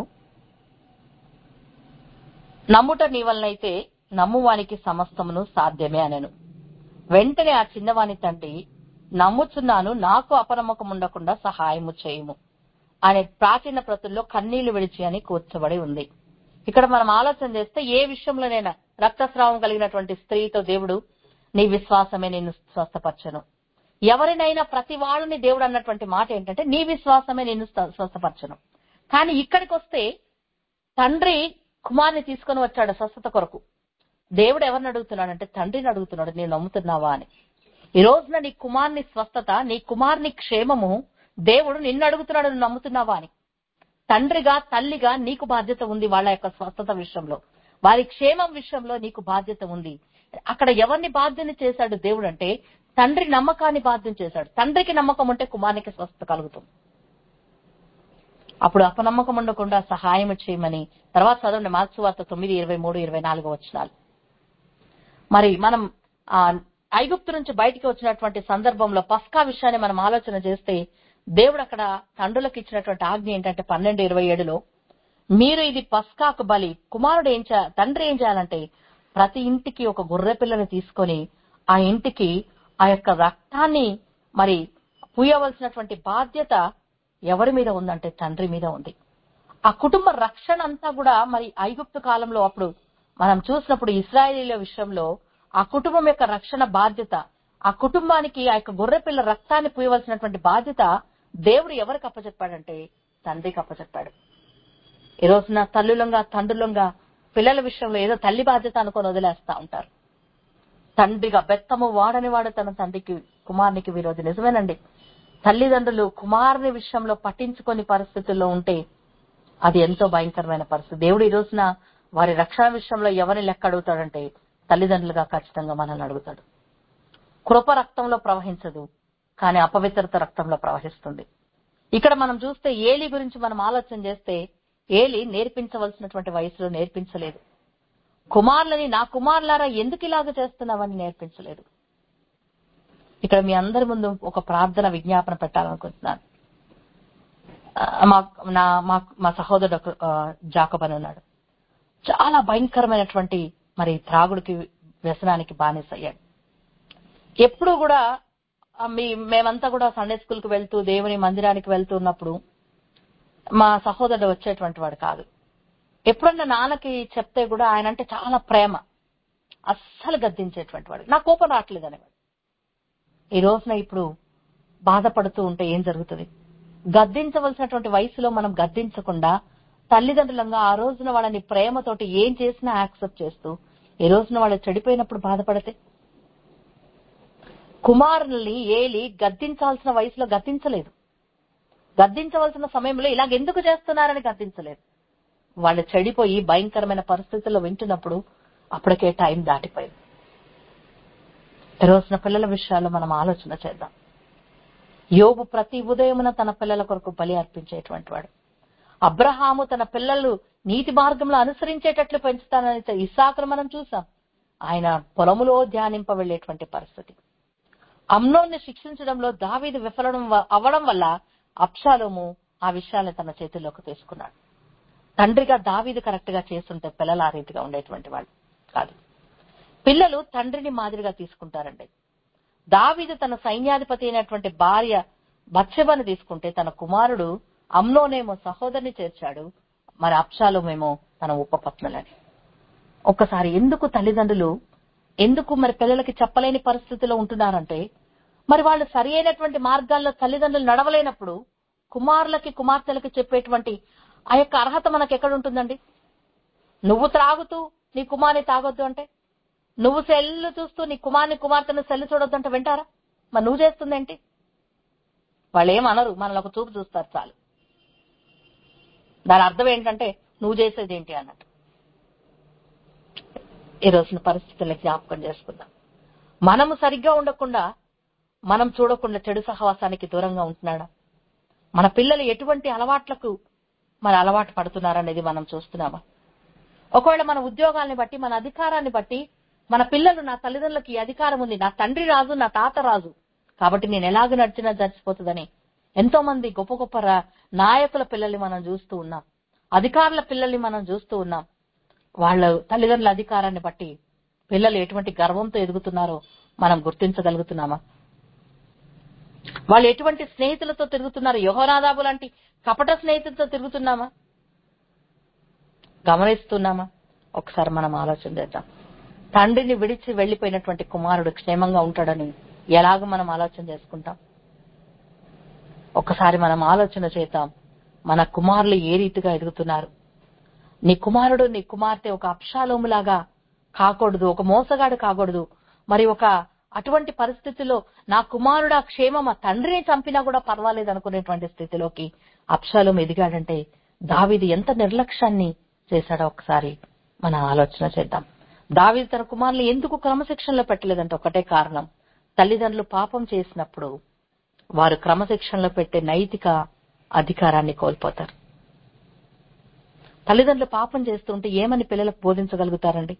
నమ్ముట నీ వలనైతే నమ్మువానికి సమస్తమును సాధ్యమే అనెను వెంటనే ఆ చిన్నవాని తండ్రి నమ్ముచున్నాను నాకు అపనమ్మకం ఉండకుండా సహాయము చేయుము అనే ప్రాచీన ప్రతుల్లో కన్నీళ్లు విడిచి అని కూర్చబడి ఉంది ఇక్కడ మనం ఆలోచన చేస్తే ఏ విషయంలోనైనా రక్తస్రావం కలిగినటువంటి స్త్రీతో దేవుడు నీ విశ్వాసమే నిన్ను స్వస్థపరచను ఎవరినైనా ప్రతి వాళ్ళని దేవుడు అన్నటువంటి మాట ఏంటంటే నీ విశ్వాసమే నిన్ను స్వ- స్వస్థపరచను కానీ ఇక్కడికి వస్తే తండ్రి కుమార్ని తీసుకొని వచ్చాడు స్వస్థత కొరకు దేవుడు ఎవరిని అడుగుతున్నాడంటే తండ్రిని అడుగుతున్నాడు నేను నమ్ముతున్నావా అని ఈ రోజున నీ కుమార్ని స్వస్థత నీ కుమార్ని క్షేమము దేవుడు నిన్ను అడుగుతున్నాడు నువ్వు నమ్ముతున్నావా అని తండ్రిగా తల్లిగా నీకు బాధ్యత ఉంది వాళ్ళ యొక్క స్వస్థత విషయంలో వారి క్షేమం విషయంలో నీకు బాధ్యత ఉంది అక్కడ ఎవరిని బాధ్యత చేశాడు దేవుడు అంటే తండ్రి నమ్మకాన్ని బాధ్యం చేశాడు తండ్రికి నమ్మకం ఉంటే కుమారునికి స్వస్థత కలుగుతుంది అప్పుడు అపనమ్మకం ఉండకుండా సహాయం చేయమని తర్వాత చదవండి మార్క్స్ వార్త తొమ్మిది ఇరవై మూడు ఇరవై నాలుగు వచ్చినాలు మరి మనం ఆ ఐగుప్తు నుంచి బయటికి వచ్చినటువంటి సందర్భంలో పస్కా విషయాన్ని మనం ఆలోచన చేస్తే దేవుడు అక్కడ తండ్రులకు ఇచ్చినటువంటి ఆజ్ఞ ఏంటంటే పన్నెండు ఇరవై ఏడులో మీరు ఇది పస్కాకు బలి కుమారుడు ఏం చేయ తండ్రి ఏం చేయాలంటే ప్రతి ఇంటికి ఒక గొర్రె పిల్లని తీసుకొని ఆ ఇంటికి ఆ యొక్క రక్తాన్ని మరి పూయవలసినటువంటి బాధ్యత ఎవరి మీద ఉందంటే తండ్రి మీద ఉంది ఆ కుటుంబ రక్షణ అంతా కూడా మరి ఐగుప్తు కాలంలో అప్పుడు మనం చూసినప్పుడు ఇస్రాయేలీల విషయంలో ఆ కుటుంబం యొక్క రక్షణ బాధ్యత ఆ కుటుంబానికి ఆ యొక్క గొర్రెపిల్ల రక్తాన్ని పూయవలసినటువంటి బాధ్యత దేవుడు ఎవరికి అప్పచెప్పాడంటే తండ్రికి అప్పచెప్పాడు ఈ రోజున తల్లులంగా తండ్రులంగా పిల్లల విషయంలో ఏదో తల్లి బాధ్యత అనుకొని వదిలేస్తా ఉంటారు తండ్రిగా బెత్తము వాడని వాడు తన తండ్రికి కుమారునికి విరోధి నిజమేనండి తల్లిదండ్రులు కుమారుని విషయంలో పట్టించుకొని పరిస్థితుల్లో ఉంటే అది ఎంతో భయంకరమైన పరిస్థితి దేవుడు ఈ రోజున వారి రక్షణ విషయంలో ఎవరిని లెక్క అడుగుతాడంటే తల్లిదండ్రులుగా ఖచ్చితంగా మనల్ని అడుగుతాడు కృప రక్తంలో ప్రవహించదు కానీ అపవిత్రత రక్తంలో ప్రవహిస్తుంది ఇక్కడ మనం చూస్తే ఏలి గురించి మనం ఆలోచన చేస్తే ఏలి నేర్పించవలసినటువంటి వయసులో నేర్పించలేదు కుమారులని నా కుమారులారా ఎందుకు ఇలాగ చేస్తున్నావని నేర్పించలేదు ఇక్కడ మీ అందరి ముందు ఒక ప్రార్థన విజ్ఞాపన పెట్టాలనుకుంటున్నాను ఆ, మా నా మా మా సహోదరుడు ఒక, ఆ, జాకబ్ అని ఉన్నాడు చాలా భయంకరమైనటువంటి మరి త్రాగుడికి వ్యసనానికి బానిస అయ్యాడు ఎప్పుడు కూడా ఆ, మీ మేమంతా కూడా సండే స్కూల్ కి వెళ్తూ దేవుని మందిరానికి వెళ్తూ ఉన్నప్పుడు మా సహోదరుడు వచ్చేటువంటి వాడు కాదు ఎప్పుడన్నా నాన్నకి చెప్తే కూడా ఆయన అంటే చాలా ప్రేమ అస్సలు గద్దించేటువంటి వాడు నా కోపం రావట్లేదు అనేవాడు ఈ రోజున ఇప్పుడు బాధపడుతూ ఉంటే ఏం జరుగుతుంది గద్దించవలసినటువంటి వయసులో మనం గద్దించకుండా తల్లిదండ్రులంగా ఆ రోజున వాళ్ళని ప్రేమతోటి ఏం చేసినా యాక్సెప్ట్ చేస్తూ ఈ రోజున వాళ్ళు చెడిపోయినప్పుడు బాధపడితే కుమారుల్ని ఏలి గద్దించాల్సిన వయసులో గద్దించలేదు గద్దించవలసిన సమయంలో ఇలాగ ఎందుకు చేస్తున్నారని గద్దించలేదు వాళ్ళు చెడిపోయి భయంకరమైన పరిస్థితుల్లో వింటున్నప్పుడు అప్పటికే టైం దాటిపోయింది ఈ రోజున పిల్లల విషయాల్లో మనం ఆలోచన చేద్దాం యోబు ప్రతి ఉదయమున తన పిల్లల కొరకు బలి అర్పించేటువంటి వాడు అబ్రహాము తన పిల్లలు నీతి మార్గంలో అనుసరించేటట్లు పెంచుతానని ఇసాకును మనం చూసాం ఆయన పొలములో ధ్యానింప వెళ్లేటువంటి పరిస్థితి అమ్నోన్ని శిక్షించడంలో దావీదు విఫలం వ- అవ్వడం వల్ల అప్షాలోము ఆ విషయాన్ని తన చేతుల్లోకి తీసుకున్నాడు తండ్రిగా దావీదు కరెక్ట్ గా చేస్తుంటే పిల్లలు ఆ రీతిగా ఉండేటువంటి వాళ్ళు కాదు పిల్లలు తండ్రిని మాదిరిగా తీసుకుంటారండి దావీదు తన సైన్యాధిపతి అయినటువంటి భార్య బత్సెబను తీసుకుంటే తన కుమారుడు అమ్నోనేమో సహోదరిని చేర్చాడు మరి అప్షాలోమేమో తన ఉపపత్నులని ఒక్కసారి ఎందుకు తల్లిదండ్రులు ఎందుకు మరి పిల్లలకి చెప్పలేని పరిస్థితిలో ఉంటున్నారంటే మరి వాళ్ళు సరి అయినటువంటి మార్గాల్లో తల్లిదండ్రులు నడవలేనప్పుడు కుమారులకి కుమార్తెలకి చెప్పేటువంటి ఆ యొక్క అర్హత మనకు ఎక్కడ ఉంటుందండి నువ్వు త్రాగుతూ నీ కుమార్ని తాగొద్దు అంటే నువ్వు సెల్లు చూస్తూ నీ కుమార్ని కుమార్తెను సెల్లు చూడొద్దు అంటే వింటారా మరి నువ్వు చేస్తుందేంటి వాళ్ళు ఏమనరు మనల్ని ఒక చూపు చూస్తారు చాలు దాని అర్థం ఏంటంటే నువ్వు చేసేది ఏంటి అన్నట్టు ఈ రోజున పరిస్థితుల్ని జ్ఞాపకం చేసుకుందాం మనము సరిగ్గా ఉండకుండా మనం చూడకుండా చెడు సహవాసానికి దూరంగా ఉంటున్నాడా మన పిల్లలు ఎటువంటి అలవాట్లకు మరి అలవాటు పడుతున్నారనేది మనం చూస్తున్నామా ఒకవేళ మన ఉద్యోగాల్ని బట్టి మన అధికారాన్ని బట్టి మన పిల్లలు నా తల్లిదండ్రులకి ఈ అధికారం ఉంది నా తండ్రి రాజు నా తాత రాజు కాబట్టి నేను ఎలాగ నడిచినా చచ్చిపోతుందని ఎంతో మంది గొప్ప గొప్ప రా- నాయకుల పిల్లల్ని మనం చూస్తూ ఉన్నాం అధికారుల పిల్లల్ని మనం చూస్తూ ఉన్నాం వాళ్ళ తల్లిదండ్రుల అధికారాన్ని బట్టి పిల్లలు ఎటువంటి గర్వంతో ఎదుగుతున్నారో మనం గుర్తించగలుగుతున్నామా వాళ్ళు ఎటువంటి స్నేహితులతో తిరుగుతున్నారు యోహనాదాబు లాంటి కపట స్నేహితులతో తిరుగుతున్నామా గమనిస్తున్నామా ఒకసారి మనం ఆలోచన చేద్దాం తండ్రిని విడిచి వెళ్లిపోయినటువంటి కుమారుడు క్షేమంగా ఉంటాడని ఎలాగ మనం ఆలోచన చేసుకుంటాం ఒకసారి మనం ఆలోచన చేద్దాం మన కుమారులు ఏ రీతిగా ఎదుగుతున్నారు నీ కుమారుడు నీ కుమార్తె ఒక అప్షాలోములాగా కాకూడదు ఒక మోసగాడు కాకూడదు మరి ఒక అటువంటి పరిస్థితిలో నా కుమారుడు ఆ క్షేమం ఆ తండ్రిని చంపినా కూడా పర్వాలేదు అనుకునేటువంటి స్థితిలోకి అప్షాలోం ఎదిగాడంటే దావీది ఎంత నిర్లక్ష్యాన్ని చేశాడో ఒకసారి మన ఆలోచన చేద్దాం దావీదు తన కుమారులు ఎందుకు క్రమశిక్షణలో పెట్టలేదంటే ఒకటే కారణం తల్లిదండ్రులు పాపం చేసినప్పుడు వారు క్రమశిక్షణలో పెట్టే నైతిక అధికారాన్ని కోల్పోతారు తల్లిదండ్రులు పాపం చేస్తుంటే ఏమని పిల్లలకు బోధించగలుగుతారండి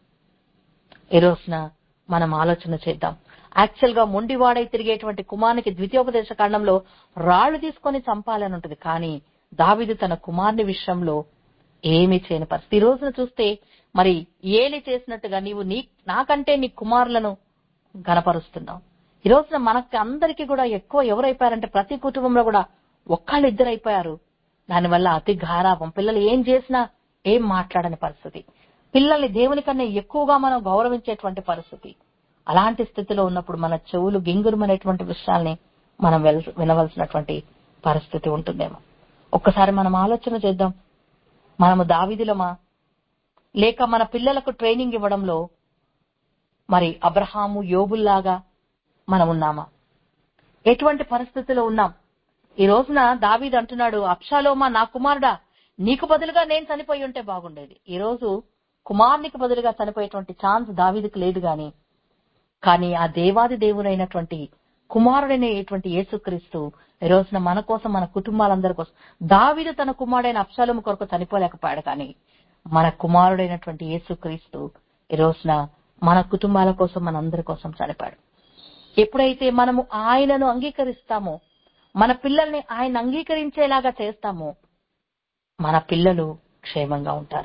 ఈ రోజున మనం ఆలోచన చేద్దాం యాక్చువల్ గా మొండివాడై తిరిగేటువంటి కుమారునికి ద్వితీయోపదేశ కాండంలో రాళ్లు తీసుకొని చంపాలని ఉంటుంది కానీ దావిదు తన కుమారుని విషయంలో ఏమీ చేయని పరిస్థితి ఈ రోజున చూస్తే మరి ఏలి చేసినట్టుగా నీవు నీ నాకంటే నీ కుమారులను గనపరుస్తున్నావు ఈ రోజున మనకి అందరికీ కూడా ఎక్కువ ఎవరైపోయారంటే ప్రతి కుటుంబంలో కూడా ఒక్కళ్ళు ఇద్దరు అయిపోయారు దానివల్ల అతి గారాభం పిల్లలు ఏం చేసినా ఏం మాట్లాడని పరిస్థితి పిల్లల్ని దేవుని కన్నా ఎక్కువగా మనం గౌరవించేటువంటి పరిస్థితి అలాంటి స్థితిలో ఉన్నప్పుడు మన చెవులు గింగురమనేటువంటి విషయాల్ని మనం వెల్- వినవలసినటువంటి పరిస్థితి ఉంటుందేమో ఒక్కసారి మనం ఆలోచన చేద్దాం మనము దావిదిలమా లేక మన పిల్లలకు ట్రైనింగ్ ఇవ్వడంలో మరి అబ్రహాము యోబుల్లాగా మనం ఉన్నామా ఎటువంటి పరిస్థితిలో ఉన్నాం ఈ రోజున దావీద్ అంటున్నాడు అప్షాలోమా నా కుమారుడా నీకు బదులుగా నేను చనిపోయి ఉంటే బాగుండేది ఈ రోజు కుమారునికి బదులుగా చనిపోయేటువంటి ఛాన్స్ దావీదుకు లేదు గాని కానీ ఆ దేవాది దేవుడైనటువంటి కుమారుడైనటువంటి యేసుక్రీస్తు ఈ రోజున మన కోసం మన కుటుంబాలందరి కోసం దావీదు తన కుమారుడైన అప్షాలోము కొరకు చనిపోలేకపోయాడు కానీ మన కుమారుడైనటువంటి యేసుక్రీస్తు ఈ రోజున మన కుటుంబాల కోసం మన అందరి కోసం చనిపోయాడు ఎప్పుడైతే మనము ఆయనను అంగీకరిస్తామో మన పిల్లల్ని ఆయన అంగీకరించేలాగా చేస్తామో మన పిల్లలు క్షేమంగా ఉంటారు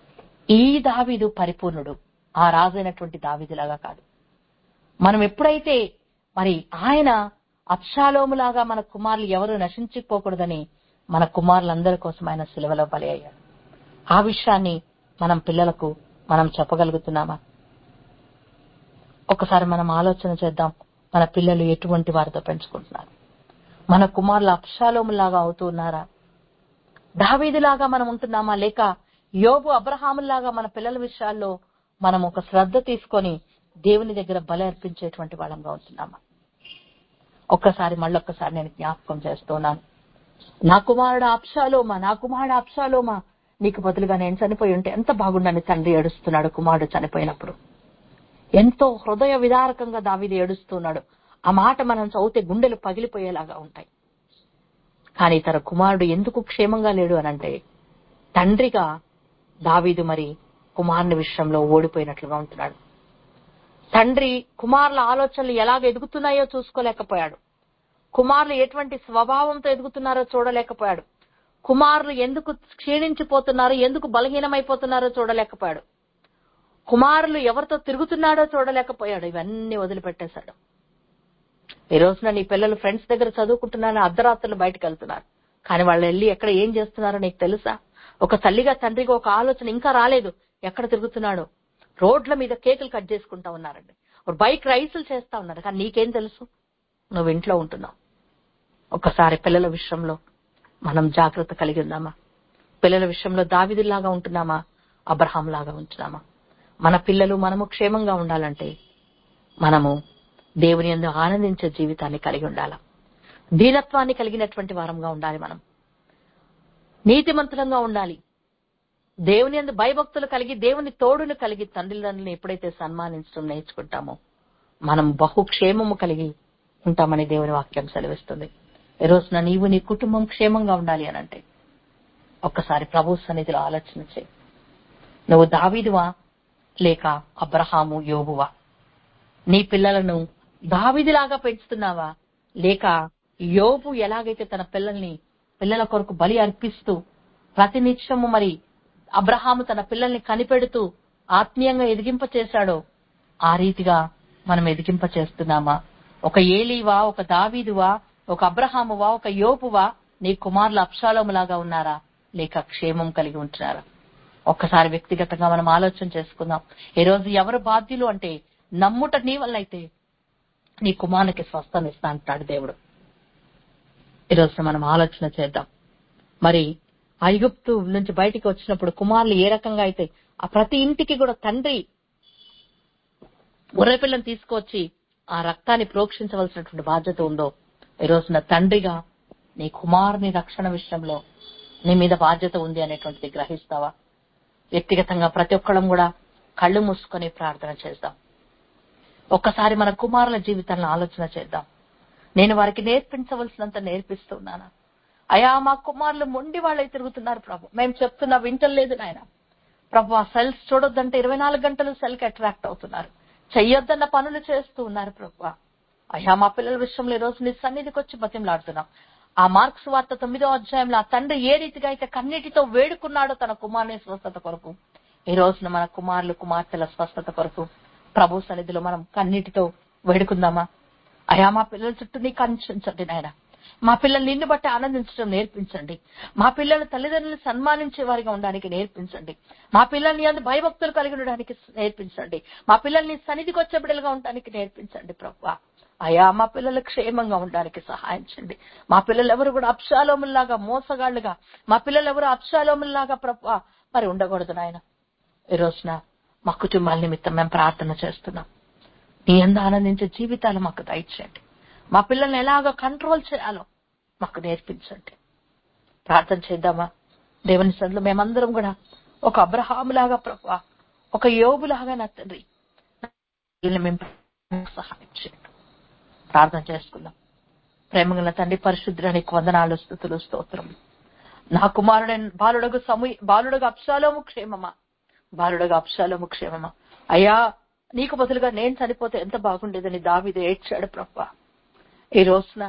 ఈ దావీదు పరిపూర్ణుడు ఆ రాజైనటువంటి దావీదులాగా కాదు మనం ఎప్పుడైతే మరి ఆయన అప్షాలోములాగా మన కుమారులు ఎవరు నశించిపోకూడదని మన కుమారులందరి కోసం ఆయన సిలువలో బలి అయ్యాడు ఆ విషయాన్ని మనం పిల్లలకు మనం చెప్పగలుగుతున్నామా ఒకసారి మనం ఆలోచన చేద్దాం మన పిల్లలు ఎటువంటి వారితో పెంచుకుంటున్నారు మన కుమారులు అప్షాలోములాగా అవుతూ ఉన్నారా దావీదులాగా మనం ఉంటున్నామా లేక యోబు అబ్రహాములాగా మన పిల్లల విషయాల్లో మనం ఒక శ్రద్ధ తీసుకొని దేవుని దగ్గర బలి అర్పించేటువంటి వాళ్ళంగా ఉంటున్నామా ఒక్కసారి మళ్ళొక్కసారి నేను జ్ఞాపకం చేస్తున్నాను నా కుమారుడు అప్షాలోమా నా కుమారుడు అప్షాలోమా నీకు బదులుగా నేను చనిపోయి ఉంటే ఎంత బాగుండని తండ్రి ఏడుస్తున్నాడు కుమారుడు చనిపోయినప్పుడు ఎంతో హృదయ విదారకంగా దావిది ఏడుస్తున్నాడు ఆ మాట మనం చదివితే గుండెలు పగిలిపోయేలాగా ఉంటాయి కానీ తన కుమారుడు ఎందుకు క్షేమంగా లేడు అనంటే తండ్రిగా దావీదు మరి కుమారుని విషయంలో ఓడిపోయినట్లుగా ఉంటున్నాడు తండ్రి కుమారుల ఆలోచనలు ఎలాగ ఎదుగుతున్నాయో చూసుకోలేకపోయాడు కుమారులు ఎటువంటి స్వభావంతో ఎదుగుతున్నారో చూడలేకపోయాడు కుమారులు ఎందుకు క్షీణించిపోతున్నారో ఎందుకు బలహీనమైపోతున్నారో చూడలేకపోయాడు కుమారులు ఎవరితో తిరుగుతున్నాడో చూడలేకపోయాడు ఇవన్నీ వదిలిపెట్టేశాడు ఈ రోజున నీ పిల్లలు ఫ్రెండ్స్ దగ్గర చదువుకుంటున్నారని అర్ధరాత్రులు బయటకు వెళ్తున్నారు కానీ వాళ్ళు వెళ్ళి ఎక్కడ ఏం చేస్తున్నారో నీకు తెలుసా ఒక తల్లిగా తండ్రిగా ఒక ఆలోచన ఇంకా రాలేదు ఎక్కడ తిరుగుతున్నాడో రోడ్ల మీద కేకులు కట్ చేసుకుంటా ఉన్నారండి బైక్ రైసులు చేస్తా ఉన్నారు కానీ నీకేం తెలుసు నువ్వు ఇంట్లో ఉంటున్నావు ఒక్కసారి పిల్లల విషయంలో మనం జాగ్రత్త కలిగి ఉందామా పిల్లల విషయంలో దావిదుల్లాగా ఉంటున్నామా అబ్రహాం లాగా ఉంటున్నామా మన పిల్లలు మనము క్షేమంగా ఉండాలంటే మనము దేవుని యందు ఆనందించే జీవితాన్ని కలిగి ఉండాల దీనత్వాన్ని కలిగినటువంటి వారంగా ఉండాలి మనం నీతిమంతులంగా ఉండాలి దేవుని యందు భయభక్తులు కలిగి దేవుని తోడును కలిగి తండ్రులను ఎప్పుడైతే సన్మానించడం నేర్చుకుంటామో మనం బహుక్షేమము కలిగి ఉంటామని దేవుని వాక్యం సెలవిస్తుంది ఈ రోజున నీవు నీ కుటుంబం క్షేమంగా ఉండాలి అని అంటే ఒక్కసారి ప్రభు సన్నిధిలో ఆలోచన చేయి నువ్వు దావీదువా లేక అబ్రహాము యోబువా నీ పిల్లలను దావిదిలాగా పెంచుతున్నావా లేక యోబు ఎలాగైతే తన పిల్లల్ని పిల్లల కొరకు బలి అర్పిస్తూ ప్రతినిత్యము మరి అబ్రహాము తన పిల్లల్ని కనిపెడుతూ ఆత్మీయంగా ఎదిగింప చేశాడో ఆ రీతిగా మనం ఎదిగింప చేస్తున్నామా ఒక ఏలీవా ఒక దావీదువా ఒక అబ్రహామువా ఒక యోపువా నీ కుమారులు అప్షాలోములాగా ఉన్నారా లేక క్షేమం కలిగి ఉంటున్నారా ఒక్కసారి వ్యక్తిగతంగా మనం ఆలోచన చేసుకుందాం ఈ రోజు ఎవరు బాధ్యులు అంటే నమ్ముట నీ వల్ల అయితే నీ కుమారునికి స్వస్థత ఇస్తా అంటాడు దేవుడు ఈరోజు మనం ఆలోచన చేద్దాం మరి ఐగుప్తు నుంచి బయటికి వచ్చినప్పుడు కుమారులు ఏ రకంగా అయితే ఆ ప్రతి ఇంటికి కూడా తండ్రి ఉర్రపిల్లని తీసుకొచ్చి ఆ రక్తాన్ని ప్రోక్షించవలసినటువంటి బాధ్యత ఉందో ఈ రోజున తండ్రిగా నీ కుమారుని రక్షణ విషయంలో నీ మీద బాధ్యత ఉంది అనేటువంటిది గ్రహిస్తావా వ్యక్తిగతంగా ప్రతి ఒక్కళ్ళం కూడా కళ్ళు మూసుకొని ప్రార్థన చేద్దాం ఒక్కసారి మన కుమారుల జీవితాలను ఆలోచన చేద్దాం నేను వారికి నేర్పించవలసినంత నేర్పిస్తున్నానా అయా మా కుమారులు మొండి వాళ్ళై తిరుగుతున్నారు ప్రభు మేము చెప్తున్నా వింటలేదు నాయన ప్రభు ఆ సెల్స్ చూడొద్దంటే ఇరవై నాలుగు గంటలు సెల్ కి అట్రాక్ట్ అవుతున్నారు చెయ్యొద్దన్న పనులు చేస్తూ ఉన్నారు ప్రభు అయ్యా మా పిల్లల విషయంలో ఈ రోజు నీ సన్నిధికి వచ్చి బతిమలాడుతున్నాం ఆ మార్క్స్ వార్త తొమ్మిదో అధ్యాయంలో ఆ తండ్రి ఏ రీతిగా అయితే కన్నీటితో వేడుకున్నాడో తన కుమారుని స్వస్థత కొరకు ఈ రోజున మన కుమారులు కుమార్తెల స్వస్థత కొరకు ప్రభు సన్నిధిలో మనం కన్నీటితో వేడుకుందామా అయా మా పిల్లల చుట్టూ నీకు అందించండి నాయన మా పిల్లలు నిన్ను బట్టి ఆనందించడం నేర్పించండి మా పిల్లల తల్లిదండ్రులను సన్మానించే వారిగా ఉండడానికి నేర్పించండి మా పిల్లల్ని అందు భయభక్తులు కలిగి ఉండడానికి నేర్పించండి మా పిల్లల్ని సన్నిధికి వచ్చే బిడ్డలుగా ఉండడానికి నేర్పించండి ప్రభు అయా మా పిల్లలు క్షేమంగా ఉండడానికి సహాయం చేయండి మా పిల్లలు ఎవరు కూడా అప్షాలోముల్లాగా మోసగాళ్లుగా మా పిల్లలు ఎవరు అప్షాలోముల్లాగా ప్రభు మరి ఉండకూడదు నాయన ఈ రోజున మా కుటుంబాల నిమిత్తం మేము ప్రార్థన చేస్తున్నాం నీ ఎందు ఆనందించే జీవితాలు మాకు దయచేయండి మా పిల్లల్ని ఎలాగ కంట్రోల్ చేయాలో మాకు నేర్పించండి ప్రార్థన చేద్దామా దేవుని సందులో మేమందరం కూడా ఒక అబ్రహాము లాగా ప్రభు ఒక యోబులాగా నా తండ్రి వీళ్ళని మేము సహాయం చేయండి ప్రార్థన చేసుకుందాం ప్రేమగల తండ్రి పరిశుద్ధానికి వందనాలు స్థుతులు స్తోత్రం నా కుమారుడైన బాలుడగు సమూ బాలుడగు అప్షాలోము క్షేమమా బాలుడగు అప్షాలోము క్షేమమా అయ్యా నీకు బదులుగా నేను చనిపోతే ఎంత బాగుండేదని దావిది ఏడ్చాడు ప్రభా ఈ రోజున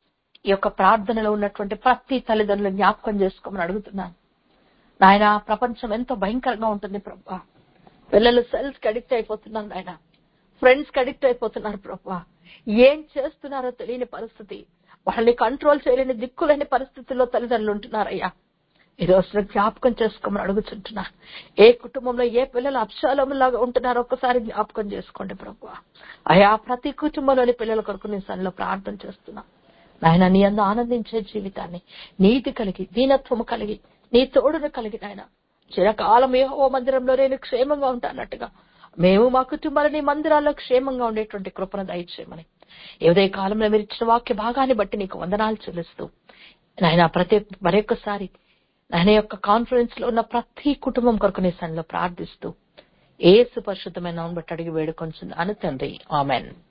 ఈ యొక్క ప్రార్థనలో ఉన్నటువంటి ప్రతి తల్లిదండ్రులు జ్ఞాపకం చేసుకోమని అడుగుతున్నాను నాయన ప్రపంచం ఎంతో భయంకరంగా ఉంటుంది ప్రభా పిల్లలు సెల్స్ కి అడిక్ట్ అయిపోతున్నారు నాయన ఫ్రెండ్స్ కి అడిక్ట్ అయిపోతున్నారు ప్రభా ఏం చేస్తున్నారో తెలియని పరిస్థితి వాళ్ళని కంట్రోల్ చేయలేని దిక్కులేని పరిస్థితుల్లో తల్లిదండ్రులు ఉంటున్నారయ్యా ఈ రోజున జ్ఞాపకం చేసుకోమని అడుగుతుంటున్నా ఏ కుటుంబంలో ఏ పిల్లలు అప్షాలములాగా ఉంటున్నారో ఒక్కసారి జ్ఞాపకం చేసుకోండి ప్రభు అయా ప్రతి కుటుంబంలోని పిల్లల కొరకు నేను సన్నిలో ప్రార్థన చేస్తున్నా నాయన నీ అందు ఆనందించే జీవితాన్ని నీతి కలిగి దీనత్వము కలిగి నీ తోడును కలిగి నాయన చిరకాలం ఏ ఓ మందిరంలో నేను క్షేమంగా ఉంటానట్టుగా మేము మా కుటుంబాలని మందిరాల్లో క్షేమంగా ఉండేటువంటి కృపను దయచేయమని ఏ ఉదయ కాలంలో మీరు ఇచ్చిన వాక్య భాగాన్ని బట్టి నీకు వందనాలు చెల్లిస్తూ నాయన ప్రతి మరొకసారి నాయన యొక్క కాన్ఫరెన్స్ లో ఉన్న ప్రతి కుటుంబం కొరకు నీ సన్నిలో ప్రార్థిస్తూ ఏసు పరిశుద్ధమైన నామం బట్టి అడిగి వేడుకొంచున్నాను తండ్రి ఆమెన్